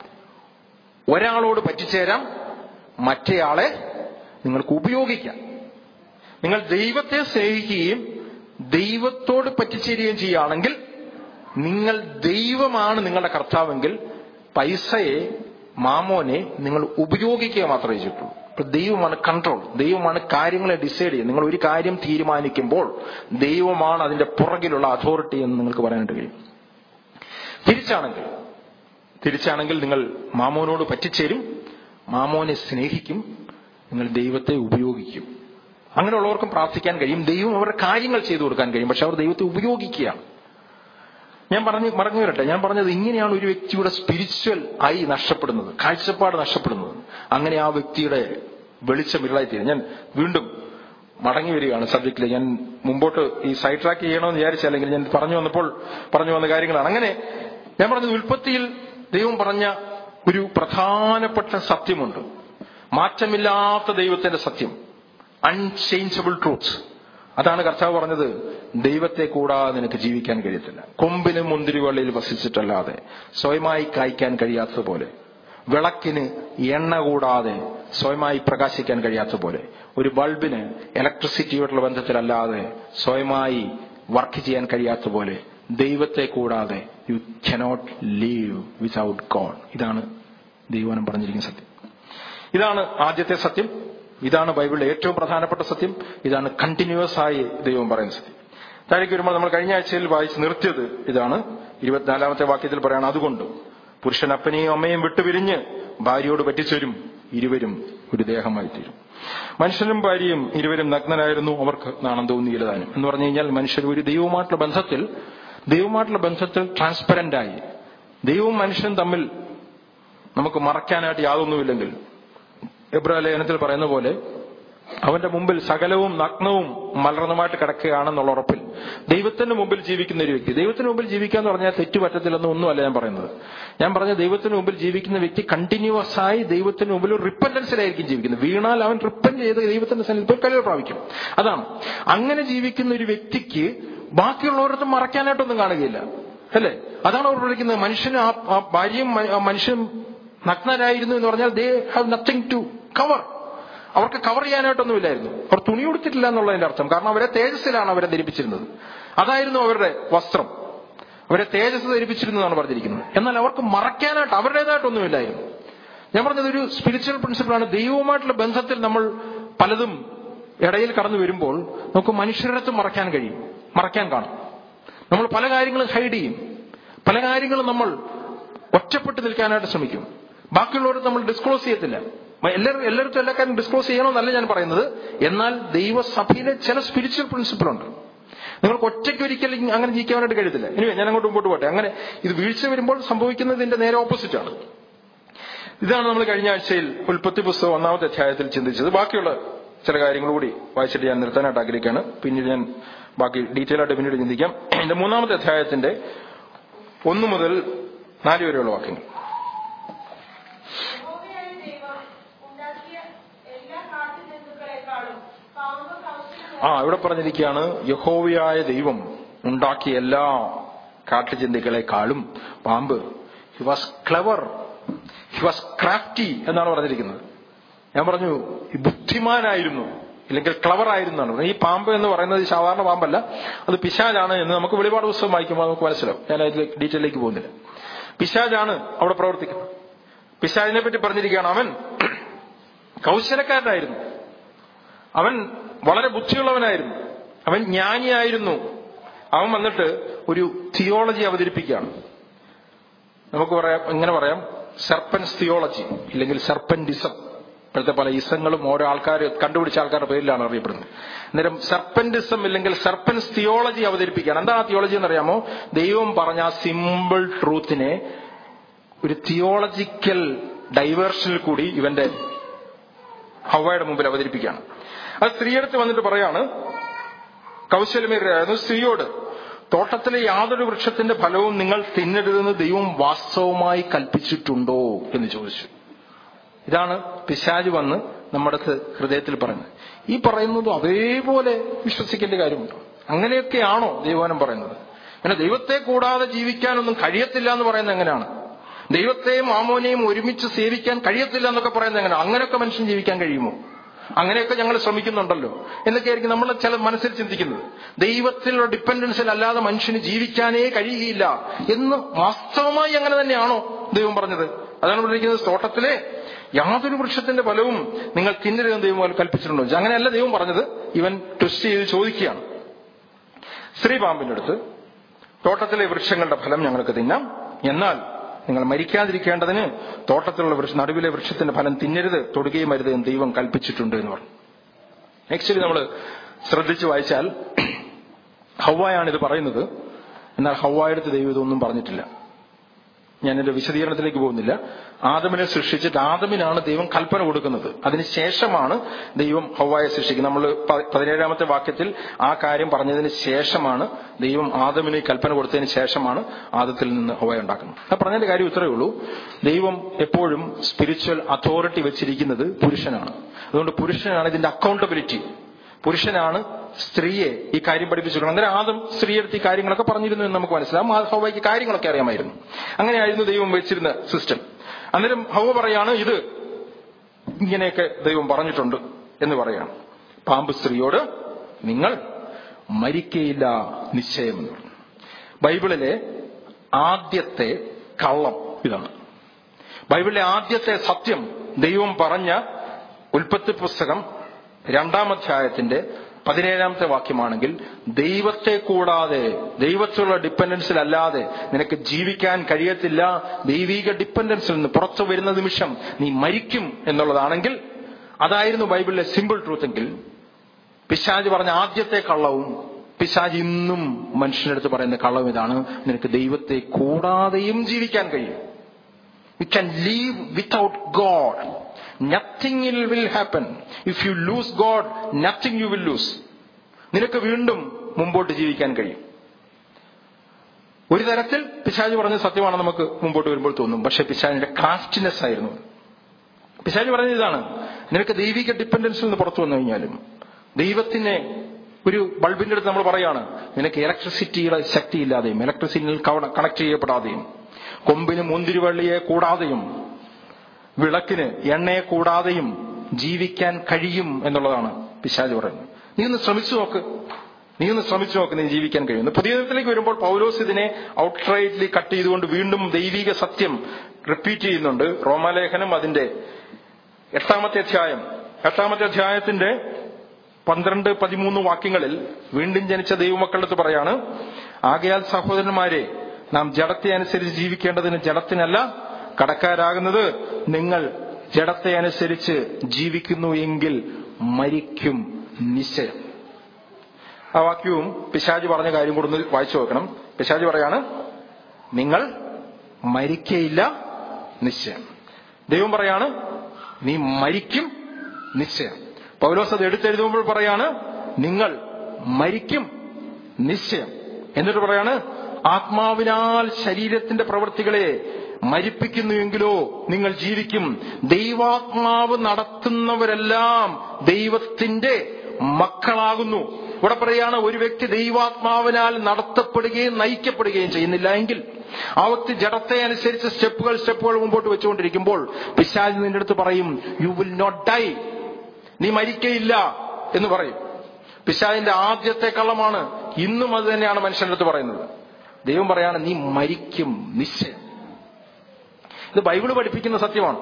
ഒരാളോട് പറ്റിച്ചേരാം മറ്റേയാളെ നിങ്ങൾക്ക് ഉപയോഗിക്കാം നിങ്ങൾ ദൈവത്തെ സ്നേഹിക്കുകയും ദൈവത്തോട് പറ്റിച്ചേരുകയും ചെയ്യുകയാണെങ്കിൽ നിങ്ങൾ ദൈവമാണ് നിങ്ങളുടെ കർത്താവെങ്കിൽ പൈസയെ മാമോനെ നിങ്ങൾ ഉപയോഗിക്കുക മാത്രമേ ചെയ്തിട്ടുള്ളൂ ഇപ്പൊ ദൈവമാണ് കൺട്രോൾ ദൈവമാണ് കാര്യങ്ങളെ ഡിസൈഡ് ചെയ്യുന്നത് നിങ്ങൾ ഒരു കാര്യം തീരുമാനിക്കുമ്പോൾ ദൈവമാണ് അതിന്റെ പുറകിലുള്ള അതോറിറ്റി എന്ന് നിങ്ങൾക്ക് പറയാനായിട്ട് കഴിയും തിരിച്ചാണെങ്കിൽ തിരിച്ചാണെങ്കിൽ നിങ്ങൾ മാമോനോട് പറ്റിച്ചേരും മാമോനെ സ്നേഹിക്കും നിങ്ങൾ ദൈവത്തെ ഉപയോഗിക്കും അങ്ങനെയുള്ളവർക്കും പ്രാർത്ഥിക്കാൻ കഴിയും ദൈവം അവരുടെ കാര്യങ്ങൾ ചെയ്തു കൊടുക്കാൻ കഴിയും പക്ഷെ അവർ ദൈവത്തെ ഉപയോഗിക്കുകയാണ് ഞാൻ പറഞ്ഞു മടങ്ങി വരട്ടെ ഞാൻ പറഞ്ഞത് ഇങ്ങനെയാണ് ഒരു വ്യക്തിയുടെ സ്പിരിച്വൽ ആയി നഷ്ടപ്പെടുന്നത് കാഴ്ചപ്പാട് നഷ്ടപ്പെടുന്നത് അങ്ങനെ ആ വ്യക്തിയുടെ വെളിച്ചം ഇരുളായിത്തീരും ഞാൻ വീണ്ടും മടങ്ങി വരികയാണ് സബ്ജക്റ്റിൽ ഞാൻ മുമ്പോട്ട് ഈ സൈഡ് ട്രാക്ക് ചെയ്യണമെന്ന് വിചാരിച്ചല്ലെങ്കിൽ ഞാൻ പറഞ്ഞു വന്നപ്പോൾ പറഞ്ഞു വന്ന കാര്യങ്ങളാണ് അങ്ങനെ ഞാൻ പറഞ്ഞത് ഉൽപ്പത്തിയിൽ ദൈവം പറഞ്ഞ ഒരു പ്രധാനപ്പെട്ട സത്യമുണ്ട് മാറ്റമില്ലാത്ത ദൈവത്തിന്റെ സത്യം അൺചേഞ്ചബിൾ ട്രൂത്ത് അതാണ് കർത്താവ് പറഞ്ഞത് ദൈവത്തെ കൂടാതെ നിനക്ക് ജീവിക്കാൻ കഴിയത്തില്ല കൊമ്പിലും മുന്തിരിവള്ളിയിൽ വസിച്ചിട്ടല്ലാതെ സ്വയമായി കായ്ക്കാൻ കഴിയാത്തതുപോലെ വിളക്കിന് എണ്ണ കൂടാതെ സ്വയമായി പ്രകാശിക്കാൻ കഴിയാത്ത പോലെ ഒരു ബൾബിന് ഇലക്ട്രിസിറ്റിയോടുള്ള ബന്ധത്തിലല്ലാതെ സ്വയമായി വർക്ക് ചെയ്യാൻ കഴിയാത്ത പോലെ ദൈവത്തെ കൂടാതെ you cannot leave without God ഇതാണ് ദൈവനം പറഞ്ഞിരിക്കുന്ന സത്യം ഇതാണ് ആദ്യത്തെ സത്യം ഇതാണ് ബൈബിളിലെ ഏറ്റവും പ്രധാനപ്പെട്ട സത്യം ഇതാണ് കണ്ടിന്യൂസ് ആയി ദൈവം പറയുന്ന സത്യം താഴേക്ക് വരുമ്പോൾ നമ്മൾ കഴിഞ്ഞ ആഴ്ചയിൽ വായിച്ച് നിർത്തിയത് ഇതാണ് ഇരുപത്തിനാലാമത്തെ വാക്യത്തിൽ പറയാണ് അതുകൊണ്ട് പുരുഷൻ അപ്പനെയും അമ്മയും വിട്ടുപിരിഞ്ഞ് ഭാര്യയോട് പറ്റിച്ചേരും ഇരുവരും ഒരു ദേഹമായി തീരും മനുഷ്യനും ഭാര്യയും ഇരുവരും നഗ്നനായിരുന്നു അവർക്ക് നാണം തോന്നിയില്ലതാനും എന്ന് പറഞ്ഞു കഴിഞ്ഞാൽ മനുഷ്യർ ഒരു ദൈവമായിട്ടുള്ള ബന്ധത്തിൽ ദൈവമായിട്ടുള്ള ബന്ധത്തിൽ ട്രാൻസ്പെറന്റ് ആയി ദൈവവും മനുഷ്യനും തമ്മിൽ നമുക്ക് മറയ്ക്കാനായിട്ട് യാതൊന്നുമില്ലെങ്കിൽ എബ്രാ ലേഖനത്തിൽ പറയുന്ന പോലെ അവന്റെ മുമ്പിൽ സകലവും നഗ്നവും മലർന്നുമായിട്ട് കിടക്കുകയാണെന്നുള്ള ഉറപ്പിൽ ദൈവത്തിന്റെ മുമ്പിൽ ജീവിക്കുന്ന ഒരു വ്യക്തി ദൈവത്തിന് മുമ്പിൽ ജീവിക്കുക എന്ന് പറഞ്ഞാൽ തെറ്റു പറ്റത്തില്ലെന്ന് ഒന്നുമല്ല ഞാൻ പറയുന്നത് ഞാൻ പറഞ്ഞ ദൈവത്തിന് മുമ്പിൽ ജീവിക്കുന്ന വ്യക്തി കണ്ടിന്യൂസ് ആയി ദൈവത്തിന് മുമ്പിൽ ഒരു റിപ്പൻഡൻസിലായിരിക്കും ജീവിക്കുന്നത് വീണാൽ അവൻ റിപ്പൻ ചെയ്ത് ദൈവത്തിന്റെ സന്നിധിയിൽ കഴിവ് പ്രാപിക്കും അതാണ് അങ്ങനെ ജീവിക്കുന്ന ഒരു വ്യക്തിക്ക് ബാക്കിയുള്ളവരടുത്ത് മറയ്ക്കാനായിട്ടൊന്നും കാണുകയില്ല അല്ലേ അതാണ് അവർ വിളിക്കുന്നത് മനുഷ്യന് ആ ആ ഭാര്യയും മ- ആ മനുഷ്യനും നഗ്നരായിരുന്നു എന്ന് പറഞ്ഞാൽ they have nothing to cover അവർക്ക് കവർ ചെയ്യാനായിട്ടൊന്നുമില്ലായിരുന്നു അവർ തുണി കൊടുത്തിട്ടില്ല എന്നുള്ളതിന്റെ അർത്ഥം കാരണം അവരെ തേജസ്സിലാണ് അവരെ ധരിപ്പിച്ചിരുന്നത് അതായിരുന്നു അവരുടെ വസ്ത്രം അവരെ തേജസ് ധരിപ്പിച്ചിരുന്നതാണ് പറഞ്ഞിരിക്കുന്നത് എന്നാൽ അവർക്ക് മറയ്ക്കാനായിട്ട് അവരുടേതായിട്ടൊന്നുമില്ലായിരുന്നു ഞാൻ പറഞ്ഞത് ഒരു സ്പിരിച്വൽ പ്രിൻസിപ്പിളാണ് ദൈവവുമായിട്ടുള്ള ബന്ധത്തിൽ നമ്മൾ പലതും ഇടയിൽ കടന്നു വരുമ്പോൾ നമുക്ക് മനുഷ്യരടുത്ത് മറയ്ക്കാൻ കഴിയും മറയ്ക്കാൻ കാണും നമ്മൾ പല കാര്യങ്ങളും ഹൈഡ് ചെയ്യും പല കാര്യങ്ങളും നമ്മൾ ഒറ്റപ്പെട്ട് നിൽക്കാനായിട്ട് ശ്രമിക്കും ബാക്കിയുള്ളവർ നമ്മൾ ഡിസ്ക്ലോസ് ചെയ്യത്തില്ല എല്ലാവരും എല്ലായിടത്തും എല്ലാ കാര്യം ഡിസ്ക്ലോസ് ചെയ്യണമെന്നല്ല ഞാൻ പറയുന്നത് എന്നാൽ ദൈവസഭയിലെ ചില സ്പിരിച്വൽ പ്രിൻസിപ്പിൾ ഉണ്ട് നിങ്ങൾക്ക് ഒറ്റയ്ക്ക് ഒരിക്കലും അങ്ങനെ ജീവിക്കാനായിട്ട് കഴിയത്തില്ല ഇനി ഞാൻ അങ്ങോട്ട് മുമ്പോട്ട് പോട്ടെ അങ്ങനെ ഇത് വീഴ്ച വരുമ്പോൾ സംഭവിക്കുന്നതിന്റെ നേരെ ഓപ്പോസിറ്റ് ആണ് ഇതാണ് നമ്മൾ കഴിഞ്ഞ ആഴ്ചയിൽ ഉൽപ്പത്തി പുസ്തകം ഒന്നാമത്തെ അധ്യായത്തിൽ ചിന്തിച്ചത് ബാക്കിയുള്ള ചില കാര്യങ്ങൾ കൂടി വായിച്ചിട്ട് ഞാൻ നിർത്താനായിട്ട് ആഗ്രഹിക്കുകയാണ് പിന്നീട് ഞാൻ ബാക്കി ഡീറ്റെയിൽ ആയിട്ട് പിന്നീട് ചിന്തിക്കാം എന്റെ മൂന്നാമത്തെ അധ്യായത്തിന്റെ ഒന്ന് മുതൽ നാല് വരെയുള്ള വാക്യങ്ങൾ യഹോവയായ ദൈവം ഉണ്ടാക്കിയ എല്ലാ കാട്ടുജന്തുക്കളെക്കാളും പാമ്പ് കൗശിക ആ ഇവിടെ പറഞ്ഞിരിക്കുകയാണ് യഹോവയായ ദൈവം ഉണ്ടാക്കിയ എല്ലാ കാട്ടുചിന്തകളെക്കാളും പാമ്പ് he was clever he was crafty എന്നാണ് പറഞ്ഞിരിക്കുന്നത് ഞാൻ പറഞ്ഞു ഈ ബുദ്ധിമാനായിരുന്നു ഇല്ലെങ്കിൽ ക്ലവർ ആയിരുന്നു എന്നാണ് പറഞ്ഞത്. ഈ പാമ്പ് എന്ന് പറയുന്നത് സാധാരണ പാമ്പല്ല അത് പിശാജാണ് എന്ന് നമുക്ക് വെളിപാട് പുസ്തകം വായിക്കുമ്പോൾ നമുക്ക് മനസ്സിലാവും ഞാൻ അതിൽ ഡീറ്റെയിലേക്ക് പോകുന്നില്ല പിശാജാണ് അവിടെ പ്രവർത്തിക്കുന്നത് പിശാജിനെ പറ്റി പറഞ്ഞിരിക്കുകയാണ് അവൻ കൗശലക്കാരനായിരുന്നു അവൻ വളരെ ബുദ്ധിയുള്ളവനായിരുന്നു അവൻ ജ്ഞാനിയായിരുന്നു അവൻ വന്നിട്ട് ഒരു തിയോളജി അവതരിപ്പിക്കുകയാണ് നമുക്ക് പറയാം ഇങ്ങനെ പറയാം സർപ്പൻസ് തിയോളജി ഇല്ലെങ്കിൽ സർപ്പൻഡിസം ഇപ്പോഴത്തെ പല ഇസങ്ങളും ഓരോ ആൾക്കാർ കണ്ടുപിടിച്ച ആൾക്കാരുടെ പേരിലാണ് അറിയപ്പെടുന്നത് അന്നേരം സർപ്പൻഡിസം ഇല്ലെങ്കിൽ സർപ്പൻസ് തിയോളജി അവതരിപ്പിക്കുകയാണ് എന്താ ആ തിയോളജി എന്നറിയാമോ ദൈവം പറഞ്ഞ ആ സിമ്പിൾ ട്രൂത്തിനെ ഒരു തിയോളജിക്കൽ ഡൈവേർഷനിൽ കൂടി ഇവന്റെ ഹവയുടെ മുമ്പിൽ അവതരിപ്പിക്കുകയാണ് അത് സ്ത്രീയെടുത്ത് വന്നിട്ട് പറയാണ് കൗശലമേറിയായിരുന്നു സ്ത്രീയോട് തോട്ടത്തിലെ യാതൊരു വൃക്ഷത്തിന്റെ ഫലവും നിങ്ങൾ തിന്നരുതെന്ന് ദൈവം വാസ്തവമായി കൽപ്പിച്ചിട്ടുണ്ടോ എന്ന് ചോദിച്ചു ഇതാണ് പിശാജ് വന്ന് നമ്മുടെ അടുത്ത് ഹൃദയത്തിൽ പറഞ്ഞത് ഈ പറയുന്നത് അതേപോലെ വിശ്വസിക്കേണ്ട കാര്യമുണ്ടോ അങ്ങനെയൊക്കെയാണോ ദൈവവനം പറയുന്നത് പിന്നെ ദൈവത്തെ കൂടാതെ ജീവിക്കാനൊന്നും കഴിയത്തില്ല എന്ന് പറയുന്നത് എങ്ങനെയാണ് ദൈവത്തെയും മാമോനെയും ഒരുമിച്ച് സേവിക്കാൻ കഴിയത്തില്ല എന്നൊക്കെ പറയുന്നത് എങ്ങനെ അങ്ങനെയൊക്കെ മനുഷ്യൻ ജീവിക്കാൻ കഴിയുമോ അങ്ങനെയൊക്കെ ഞങ്ങൾ ശ്രമിക്കുന്നുണ്ടല്ലോ എന്നൊക്കെയായിരിക്കും നമ്മൾ ചില മനസ്സിൽ ചിന്തിക്കുന്നത് ദൈവത്തിലുള്ള ഡിപ്പെൻഡൻസിൽ അല്ലാതെ മനുഷ്യന് ജീവിക്കാനേ കഴിയുകയില്ല എന്ന് വാസ്തവമായി അങ്ങനെ തന്നെയാണോ ദൈവം പറഞ്ഞത് അതാണ് പറഞ്ഞിരിക്കുന്നത് തോട്ടത്തിലെ യാതൊരു വൃക്ഷത്തിന്റെ ഫലവും നിങ്ങൾ തിന്നരുതെന്ന് ദൈവം പോലെ കൽപ്പിച്ചിട്ടുണ്ടോ അങ്ങനെയല്ല ദൈവം പറഞ്ഞത് ഇവൻ ട്വിസ്റ്റ് ചെയ്ത് ചോദിക്കുകയാണ് സ്ത്രീ പാമ്പിന്റെ അടുത്ത് തോട്ടത്തിലെ വൃക്ഷങ്ങളുടെ ഫലം ഞങ്ങൾക്ക് തിന്നാം എന്നാൽ നിങ്ങൾ മരിക്കാതിരിക്കേണ്ടതിന് തോട്ടത്തിലുള്ള വൃക്ഷ നടുവിലെ വൃക്ഷത്തിന്റെ ഫലം തിന്നരുത് തൊടുകയും അരുത് എന്ന് ദൈവം കൽപ്പിച്ചിട്ടുണ്ട് എന്ന് പറഞ്ഞു ആക്ച്വലി നമ്മൾ ശ്രദ്ധിച്ച് വായിച്ചാൽ ഹവായാണ് ഇത് പറയുന്നത് എന്നാൽ ഹവായടുത്ത് ദൈവം ഇതൊന്നും പറഞ്ഞിട്ടില്ല ഞാൻ എന്റെ വിശദീകരണത്തിലേക്ക് പോകുന്നില്ല ആദമിനെ സൃഷ്ടിച്ചിട്ട് ആദമിനാണ് ദൈവം കൽപ്പന കൊടുക്കുന്നത് അതിനുശേഷമാണ് ദൈവം ഹവായെ സൃഷ്ടിക്കുന്നത് നമ്മൾ പ- പതിനേഴാമത്തെ വാക്യത്തിൽ ആ കാര്യം പറഞ്ഞതിന് ശേഷമാണ് ദൈവം ആദമിന് ഈ കൽപ്പന കൊടുത്തതിന് ശേഷമാണ് ആദത്തിൽ നിന്ന് ഹവായ ഉണ്ടാക്കുന്നത് ആ പറഞ്ഞതിന്റെ കാര്യം ഇത്രയേ ഉള്ളൂ ദൈവം എപ്പോഴും സ്പിരിച്വൽ അതോറിറ്റി വെച്ചിരിക്കുന്നത് പുരുഷനാണ് അതുകൊണ്ട് പുരുഷനാണ് ഇതിന്റെ അക്കൗണ്ടബിലിറ്റി പുരുഷനാണ് സ്ത്രീയെ ഈ കാര്യം പഠിപ്പിച്ചിട്ടുണ്ട് അങ്ങനെ ആദ്യം സ്ത്രീയെടുത്ത് ഈ കാര്യങ്ങളൊക്കെ പറഞ്ഞിരുന്നു എന്ന് നമുക്ക് മനസ്സിലാവും ആ ഹൗവയ്ക്ക് കാര്യങ്ങളൊക്കെ അറിയാമായിരുന്നു അങ്ങനെയായിരുന്നു ദൈവം വെച്ചിരുന്ന സിസ്റ്റം അന്നേരം ഹൗവ പറയാണ് ഇത് ഇങ്ങനെയൊക്കെ ദൈവം പറഞ്ഞിട്ടുണ്ട് എന്ന് പറയാണ് പാമ്പ് സ്ത്രീയോട് നിങ്ങൾ മരിക്കയില്ല നിശ്ചയമെന്ന് പറഞ്ഞു ബൈബിളിലെ ആദ്യത്തെ കള്ളം ഇതാണ് ബൈബിളിലെ ആദ്യത്തെ സത്യം ദൈവം പറഞ്ഞ ഉൽപ്പത്തി പുസ്തകം രണ്ടാം അധ്യായത്തിന്റെ പതിനേഴാമത്തെ വാക്യമാണെങ്കിൽ ദൈവത്തെ കൂടാതെ ദൈവത്തിലുള്ള ഡിപ്പെൻഡൻസിലല്ലാതെ നിനക്ക് ജീവിക്കാൻ കഴിയത്തില്ല ദൈവിക ഡിപ്പെൻഡൻസിൽ നിന്ന് പുറത്തു വരുന്ന നിമിഷം നീ മരിക്കും എന്നുള്ളതാണെങ്കിൽ അതായിരുന്നു ബൈബിളിലെ സിമ്പിൾ ട്രൂത്ത് എങ്കിൽ പിശാജ് പറഞ്ഞ ആദ്യത്തെ കള്ളവും പിശാജ് ഇന്നും മനുഷ്യന്റെ അടുത്ത് പറയുന്ന കള്ളവും ഇതാണ് നിനക്ക് ദൈവത്തെ കൂടാതെയും ജീവിക്കാൻ കഴിയും You can live without God. Nothing will happen. If you lose God, nothing you will lose. നിനക്ക് വീണ്ടും മുമ്പോട്ട് ജീവിക്കാൻ കഴിയും ഒരു തരത്തിൽ പിശാജ് പറഞ്ഞ സത്യമാണ് നമുക്ക് മുമ്പോട്ട് വരുമ്പോൾ തോന്നും പക്ഷെ പിശാജിന്റെ ക്രാഫ്റ്റിനെസ് ആയിരുന്നു അത്. പിശാജ് പറഞ്ഞത് ഇതാണ് നിനക്ക് ദൈവിക ഡിപ്പെൻഡൻസിൽ നിന്ന് പുറത്തു വന്നു കഴിഞ്ഞാലും ദൈവത്തിനെ ഒരു ബൾബിന്റെ അടുത്ത് നമ്മൾ പറയാണ് നിനക്ക് ഇലക്ട്രിസിറ്റിയുടെ ശക്തി ഇല്ലാതെയും ഇലക്ട്രിസിറ്റിയിൽ കണക്ട് ചെയ്യപ്പെടാതെയും കൊമ്പിന് മുന്തിരിവള്ളിയെ കൂടാതെയും വിളക്കിന് എണ്ണയെ കൂടാതെയും ജീവിക്കാൻ കഴിയും എന്നുള്ളതാണ് പിശാജ് പറയുന്നത് നീ ഒന്ന് ശ്രമിച്ചു നോക്ക് നീ ഒന്ന് ശ്രമിച്ചു നോക്ക് നീ ജീവിക്കാൻ കഴിയും പുതിയ നിയമത്തിലേക്ക് വരുമ്പോൾ പൗലോസ് ഇതിനെ ഔട്ട്റൈറ്റ്ലി കട്ട് ചെയ്തുകൊണ്ട് വീണ്ടും ദൈവിക സത്യം റിപ്പീറ്റ് ചെയ്യുന്നുണ്ട് റോമാലേഖനം അതിന്റെ എട്ടാമത്തെ അധ്യായം എട്ടാമത്തെ അധ്യായത്തിന്റെ പന്ത്രണ്ട് പതിമൂന്ന് വാക്യങ്ങളിൽ വീണ്ടും ജനിച്ച ദൈവമക്കളുടെ അടുത്ത് പറയാണ് ആകയാൽ സഹോദരന്മാരെ നാം ജഡത്തെ അനുസരിച്ച് ജീവിക്കേണ്ടതിന് ജഡത്തിനല്ല കടക്കാരാകുന്നത് നിങ്ങൾ ജഡത്തെ അനുസരിച്ച് ജീവിക്കുന്നു എങ്കിൽ മരിക്കും നിശ്ചയം ആ വാക്യവും പിശാജ് പറഞ്ഞ കാര്യം കൂടെ ഒന്ന് വായിച്ചു നോക്കണം പിശാജ് പറയാണ് നിങ്ങൾ മരിക്കയില്ല നിശ്ചയം ദൈവം പറയാണ് നീ മരിക്കും നിശ്ചയം പൗലോസ് അത് എടുത്തെഴുതുമ്പോൾ പറയാണ് നിങ്ങൾ മരിക്കും നിശ്ചയം എന്നിട്ട് പറയാണ് ആത്മാവിനാൽ ശരീരത്തിന്റെ പ്രവൃത്തികളെ മരിപ്പിക്കുന്നുവെങ്കിലോ നിങ്ങൾ ജീവിക്കും ദൈവാത്മാവ് നടത്തുന്നവരെല്ലാം ദൈവത്തിന്റെ മക്കളാകുന്നു ഇവിടെ പറയാണ് ഒരു വ്യക്തി ദൈവാത്മാവിനാൽ നടത്തപ്പെടുകയും നയിക്കപ്പെടുകയും ചെയ്യുന്നില്ല എങ്കിൽ ആ വ്യക്തി ജഡത്തെ അനുസരിച്ച് സ്റ്റെപ്പുകൾ സ്റ്റെപ്പുകൾ മുമ്പോട്ട് വെച്ചുകൊണ്ടിരിക്കുമ്പോൾ പിശാജ് നിന്റെ അടുത്ത് പറയും യു വിൽ നോട്ട് ഡൈ നീ മരിക്കയില്ല എന്ന് പറയും പിശാജിന്റെ ആദ്യത്തെ കള്ളമാണ് ഇന്നും അത് തന്നെയാണ് മനുഷ്യന്റെ അടുത്ത് പറയുന്നത് ദൈവം പറയാണ് നീ മരിക്കും നിശ്ചയം ഇത് ബൈബിള് പഠിപ്പിക്കുന്ന സത്യമാണ്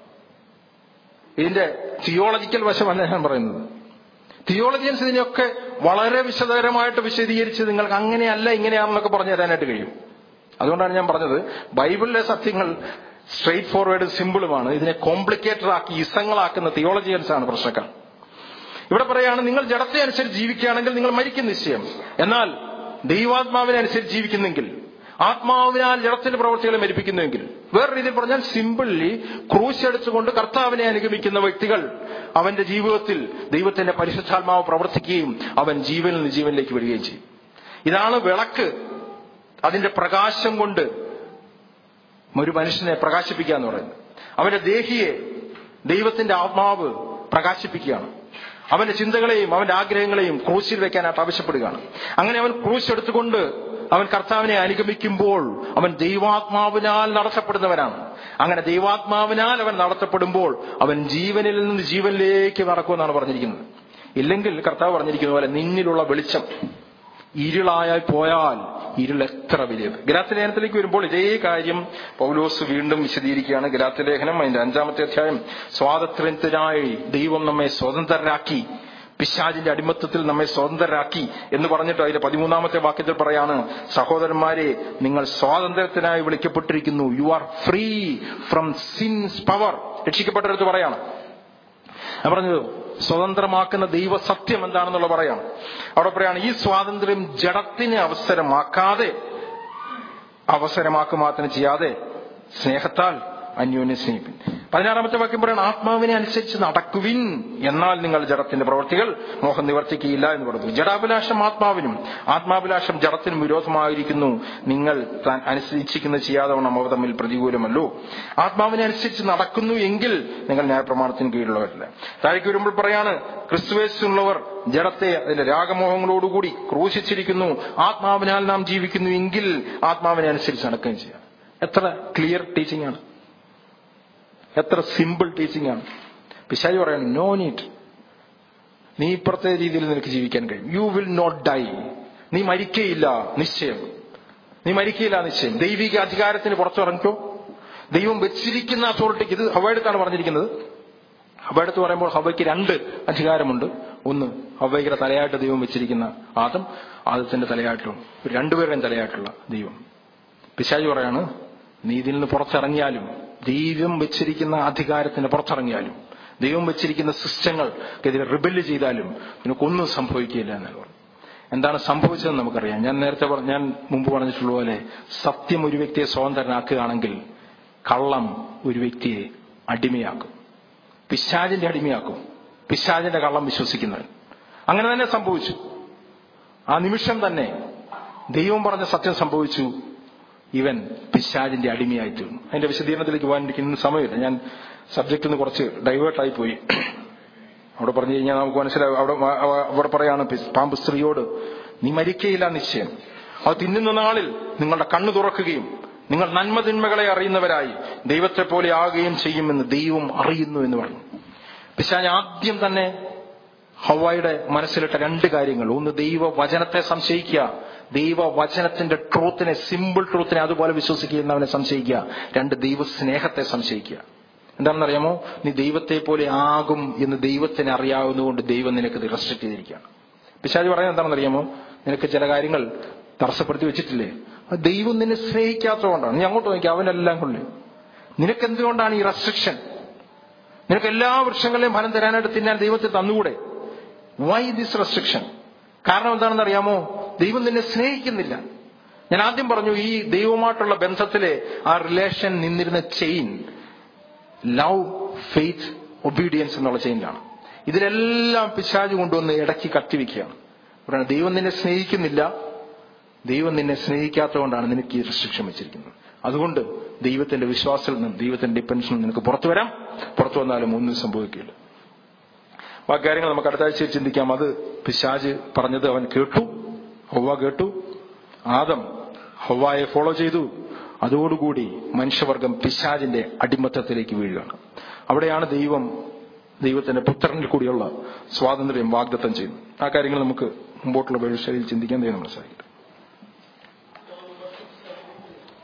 ഇതിന്റെ തിയോളജിക്കൽ വശമല്ല ഞാൻ പറയുന്നത് തിയോളജിയൻസ് ഇതിനെയൊക്കെ വളരെ വിശദകരമായിട്ട് വിശദീകരിച്ച് നിങ്ങൾക്ക് അങ്ങനെയല്ല ഇങ്ങനെയാണെന്നൊക്കെ പറഞ്ഞു തരാനായിട്ട് കഴിയും അതുകൊണ്ടാണ് ഞാൻ പറഞ്ഞത് ബൈബിളിലെ സത്യങ്ങൾ സ്ട്രെയിറ്റ് ഫോർവേഡ് സിമ്പിളുമാണ് ഇതിനെ കോംപ്ലിക്കേറ്റഡ് ആക്കി ഇസങ്ങളാക്കുന്ന തിയോളജിയൻസ് ആണ് പ്രശ്നക്കാർ ഇവിടെ പറയാണ് നിങ്ങൾ ജഡത്തെ അനുസരിച്ച് ജീവിക്കുകയാണെങ്കിൽ നിങ്ങൾ മരിക്കും നിശ്ചയം എന്നാൽ ദൈവാത്മാവിനെ അനുസരിച്ച് ജീവിക്കുന്നെങ്കിൽ ആത്മാവിനാൽ ജഡത്തിന്റെ പ്രവൃത്തികളെ മരിപ്പിക്കുന്നുവെങ്കിൽ വേറെ രീതിയിൽ പറഞ്ഞാൽ സിമ്പിളി ക്രൂശ് എടുത്തുകൊണ്ട് കർത്താവിനെ അനുഗമിക്കുന്ന വ്യക്തികൾ അവന്റെ ജീവിതത്തിൽ ദൈവത്തിന്റെ പരിശുദ്ധാത്മാവ് പ്രവർത്തിക്കുകയും അവൻ ജീവനിൽ നിന്ന് ജീവനിലേക്ക് വരികയും ചെയ്യും ഇതാണ് വിളക്ക് അതിന്റെ പ്രകാശം കൊണ്ട് ഒരു മനുഷ്യനെ പ്രകാശിപ്പിക്കുക എന്ന് പറയുന്നത് അവന്റെ ദേഹിയെ ദൈവത്തിന്റെ ആത്മാവ് പ്രകാശിപ്പിക്കുകയാണ് അവന്റെ ചിന്തകളെയും അവന്റെ ആഗ്രഹങ്ങളെയും ക്രൂശിൽ വെക്കാനായിട്ട് ആവശ്യപ്പെടുകയാണ് അങ്ങനെ അവൻ ക്രൂശ് എടുത്തുകൊണ്ട് അവൻ കർത്താവിനെ അനുഗമിക്കുമ്പോൾ അവൻ ദൈവാത്മാവിനാൽ നടത്തപ്പെടുന്നവനാണ് അങ്ങനെ ദൈവാത്മാവിനാൽ അവൻ നടത്തപ്പെടുമ്പോൾ അവൻ ജീവനിൽ നിന്ന് ജീവനിലേക്ക് നടക്കുമെന്നാണ് പറഞ്ഞിരിക്കുന്നത് ഇല്ലെങ്കിൽ കർത്താവ് പറഞ്ഞിരിക്കുന്ന പോലെ നിന്നിലുള്ള വെളിച്ചം ഇരുളായാൽ പോയാൽ ഇരുൾ എത്ര വലിയത് ഗലാത്തലേഖനത്തിലേക്ക് വരുമ്പോൾ ഇതേ കാര്യം പൗലോസ് വീണ്ടും വിശദീകരിക്കുകയാണ് ഗലാത്തലേഖനം അതിന്റെ അഞ്ചാമത്തെ അധ്യായം സ്വാതന്ത്ര്യത്തിനായി ദൈവം നമ്മെ സ്വതന്ത്രരാക്കി പിശാചിന്റെ അടിമത്തത്തിൽ നമ്മെ സ്വതന്ത്രരാക്കി എന്ന് പറഞ്ഞിട്ട് അതിന്റെ പതിമൂന്നാമത്തെ വാക്യത്തിൽ പറയാണ് സഹോദരന്മാരെ നിങ്ങൾ സ്വാതന്ത്ര്യത്തിനായി വിളിക്കപ്പെട്ടിരിക്കുന്നു you are free from sin's power രക്ഷിക്കപ്പെട്ടെടുത്ത് പറയാണ് ഞാൻ പറഞ്ഞത് സ്വതന്ത്രമാക്കുന്ന ദൈവസത്യം എന്താണെന്നുള്ള പറയാം അവിടെ പറയാണ് ഈ സ്വാതന്ത്ര്യം ജഡത്തിന് അവസരമാക്കാതെ അവസരമാക്കുക മാത്രം ചെയ്യാതെ സ്നേഹത്താൽ അന്യോന്യം സ്നേഹിപ്പിൻ പതിനാറാമത്തെ വാക്യം പറയണം ആത്മാവിനെ അനുസരിച്ച് നടക്കുവിൻ എന്നാൽ നിങ്ങൾ ജഡത്തിന്റെ പ്രവൃത്തികൾ മോഹം നിവർത്തിക്കുകയില്ല എന്ന് പറഞ്ഞു ജഡാഭിലാഷം ആത്മാവിനും ആത്മാഭിലാഷം ജഡത്തിനും വിരോധമായിരിക്കുന്നു നിങ്ങൾ താൻ അനുസരിച്ചിരിക്കുന്നത് ചെയ്യാതെ വണ്ണം അവ തമ്മിൽ പ്രതികൂലമല്ലോ ആത്മാവിനെ അനുസരിച്ച് നടക്കുന്നു എങ്കിൽ നിങ്ങൾ ന്യായപ്രമാണത്തിന് കീഴിലുള്ളവരല്ല താഴേക്ക് വരുമ്പോൾ പറയാണ് ക്രിസ്തുവേശുള്ളവർ ജഡത്തെ അതിന്റെ രാഗമോഹങ്ങളോടുകൂടി ക്രൂശിച്ചിരിക്കുന്നു ആത്മാവിനാൽ നാം ജീവിക്കുന്നു എങ്കിൽ ആത്മാവിനെ അനുസരിച്ച് നടക്കുകയും ചെയ്യാം എത്ര ക്ലിയർ ടീച്ചിങ് ആണ് എത്ര സിമ്പിൾ ടീച്ചിങ് ആണ് പിശാജി പറയാണ് നോ നീറ്റ് നീ ഇപ്പുറത്തെ രീതിയിൽ നിനക്ക് ജീവിക്കാൻ കഴിയും യു വിൽ നോട്ട് ഡൈ നീ മരിക്കയില്ല നിശ്ചയം നീ മരിക്കയില്ല നിശ്ചയം ദൈവിക അധികാരത്തിന് പുറത്തിറങ്ങിക്കോ ദൈവം വെച്ചിരിക്കുന്ന അതോറിറ്റിക്ക് ഇത് ഹവയെടുത്താണ് പറഞ്ഞിരിക്കുന്നത് ഹവയെടുത്ത് പറയുമ്പോൾ ഹവയ്ക്ക് രണ്ട് അധികാരമുണ്ട് ഒന്ന് ഹവയ്ക്കയുടെ തലയായിട്ട് ദൈവം വെച്ചിരിക്കുന്ന ആദം ആദത്തിന്റെ തലയായിട്ടും രണ്ടുപേരുടെയും തലയായിട്ടുള്ള ദൈവം പിശാജി പറയാണ് നീ ഇതിൽ നിന്ന് പുറത്തിറങ്ങിയാലും ദൈവം വെച്ചിരിക്കുന്ന അധികാരത്തിന് പുറത്തിറങ്ങിയാലും ദൈവം വെച്ചിരിക്കുന്ന സിസ്റ്റങ്ങൾക്കെതിരെ റിബല് ചെയ്താലും നിനക്കൊന്നും സംഭവിക്കില്ല എന്നാണ് പറഞ്ഞു എന്താണ് സംഭവിച്ചതെന്ന് നമുക്കറിയാം ഞാൻ നേരത്തെ പറഞ്ഞ ഞാൻ മുമ്പ് പറഞ്ഞിട്ടുള്ള പോലെ സത്യം ഒരു വ്യക്തിയെ സ്വതന്ത്രനാക്കുകയാണെങ്കിൽ കള്ളം ഒരു വ്യക്തിയെ അടിമയാക്കും പിശാചിന്റെ അടിമയാക്കും പിശാചിന്റെ കള്ളം വിശ്വസിക്കുന്നവൻ അങ്ങനെ തന്നെ സംഭവിച്ചു ആ നിമിഷം തന്നെ ദൈവം പറഞ്ഞ സത്യം സംഭവിച്ചു ഇവൻ പിശാജിന്റെ അടിമയായി തീർന്നു അതിന്റെ വിശദീകരണത്തിലേക്ക് പോകാൻ എനിക്ക് ഇന്ന് സമയമില്ല ഞാൻ സബ്ജക്റ്റിൽ നിന്ന് കുറച്ച് ഡൈവേർട്ടായി പോയി അവിടെ പറഞ്ഞു കഴിഞ്ഞാൽ നമുക്ക് മനസ്സിലാവും അവിടെ അവിടെ പറയാണ് പാമ്പ് സ്ത്രീയോട് നീ മരിക്കയില്ല നിശ്ചയം അത് തിന്നുന്ന നാളിൽ നിങ്ങളുടെ കണ്ണു തുറക്കുകയും നിങ്ങൾ നന്മ തിന്മകളെ അറിയുന്നവരായി ദൈവത്തെ പോലെ ആകുകയും ചെയ്യുമെന്ന് ദൈവം അറിയുന്നു എന്ന് പറഞ്ഞു പിശാജ് ആദ്യം തന്നെ ഹവായുടെ മനസ്സിലിട്ട രണ്ട് കാര്യങ്ങൾ ഒന്ന് ദൈവവചനത്തെ സംശയിക്കുക ദൈവവചനത്തിന്റെ ട്രൂത്തിനെ സിമ്പിൾ ട്രൂത്തിനെ അതുപോലെ വിശ്വസിക്കുക എന്നവനെ സംശയിക്കുക രണ്ട് ദൈവ സ്നേഹത്തെ സംശയിക്കുക എന്താണെന്നറിയാമോ നീ ദൈവത്തെ പോലെ ആകും എന്ന് ദൈവത്തിന് അറിയാവുന്നതുകൊണ്ട് ദൈവം നിനക്ക് റെസ്ട്രിക്ട് ചെയ്തിരിക്കുകയാണ് പിശാജ് പറയുന്നത് എന്താണെന്നറിയാമോ നിനക്ക് ചില കാര്യങ്ങൾ തടസ്സപ്പെടുത്തി വെച്ചിട്ടില്ലേ അത് ദൈവം നിന്നെ സ്നേഹിക്കാത്തതുകൊണ്ടാണ് നീ അങ്ങോട്ട് നോക്കി അവനെല്ലാം കൊള്ളു നിനക്ക് എന്തുകൊണ്ടാണ് ഈ റെസ്ട്രിക്ഷൻ നിനക്ക് എല്ലാ വൃക്ഷങ്ങളെയും ഫലം തരാനായിട്ട് തിന്നാൻ ദൈവത്തെ തന്നുകൂടെ വൈ ദിസ് റെസ്ട്രിക്ഷൻ കാരണം എന്താണെന്ന് അറിയാമോ ദൈവം നിന്നെ സ്നേഹിക്കുന്നില്ല ഞാൻ ആദ്യം പറഞ്ഞു ഈ ദൈവമായിട്ടുള്ള ബന്ധത്തിലെ ആ റിലേഷൻ നിന്നിരുന്ന ചെയിൻ ലവ് ഫെയ്ത്ത് ഒബീഡിയൻസ് എന്നുള്ള ചെയിനിലാണ് ഇതിലെല്ലാം പിശാജ് കൊണ്ടുവന്ന് ഇടയ്ക്ക് കത്തിവെക്കുകയാണ് പറയുന്നത് ദൈവം നിന്നെ സ്നേഹിക്കുന്നില്ല ദൈവം നിന്നെ സ്നേഹിക്കാത്തതുകൊണ്ടാണ് നിനക്ക് ഈ റെസ്ട്രിക്ഷൻ വെച്ചിരിക്കുന്നത് അതുകൊണ്ട് ദൈവത്തിന്റെ വിശ്വാസത്തിൽ നിന്നും ദൈവത്തിന്റെ ഡിപ്പെൻഷനിൽ നിന്നും നിനക്ക് പുറത്തു വരാം പുറത്തു വന്നാലും ഒന്നും സംഭവിക്കില്ല ബാക്കി കാര്യങ്ങൾ നമുക്ക് അടുത്ത ആഴ്ചയിൽ ചിന്തിക്കാം അത് പിശാജ് പറഞ്ഞത് അവൻ കേട്ടു ഹൊവ്വ കേട്ടു ആദം ഹൊവ്വായെ ഫോളോ ചെയ്തു അതോടുകൂടി മനുഷ്യവർഗം പിശാജിന്റെ അടിമത്തത്തിലേക്ക് വീഴുകയാണ് അവിടെയാണ് ദൈവം ദൈവത്തിന്റെ പുത്രനിൽ കൂടിയുള്ള സ്വാതന്ത്ര്യം വാഗ്ദത്തം ചെയ്യുന്നത് ആ കാര്യങ്ങൾ നമുക്ക് മുമ്പോട്ടുള്ള ഭവിഷ്യയിൽ ചിന്തിക്കാൻ ദൈവം മനസ്സിലാക്കിയിട്ട്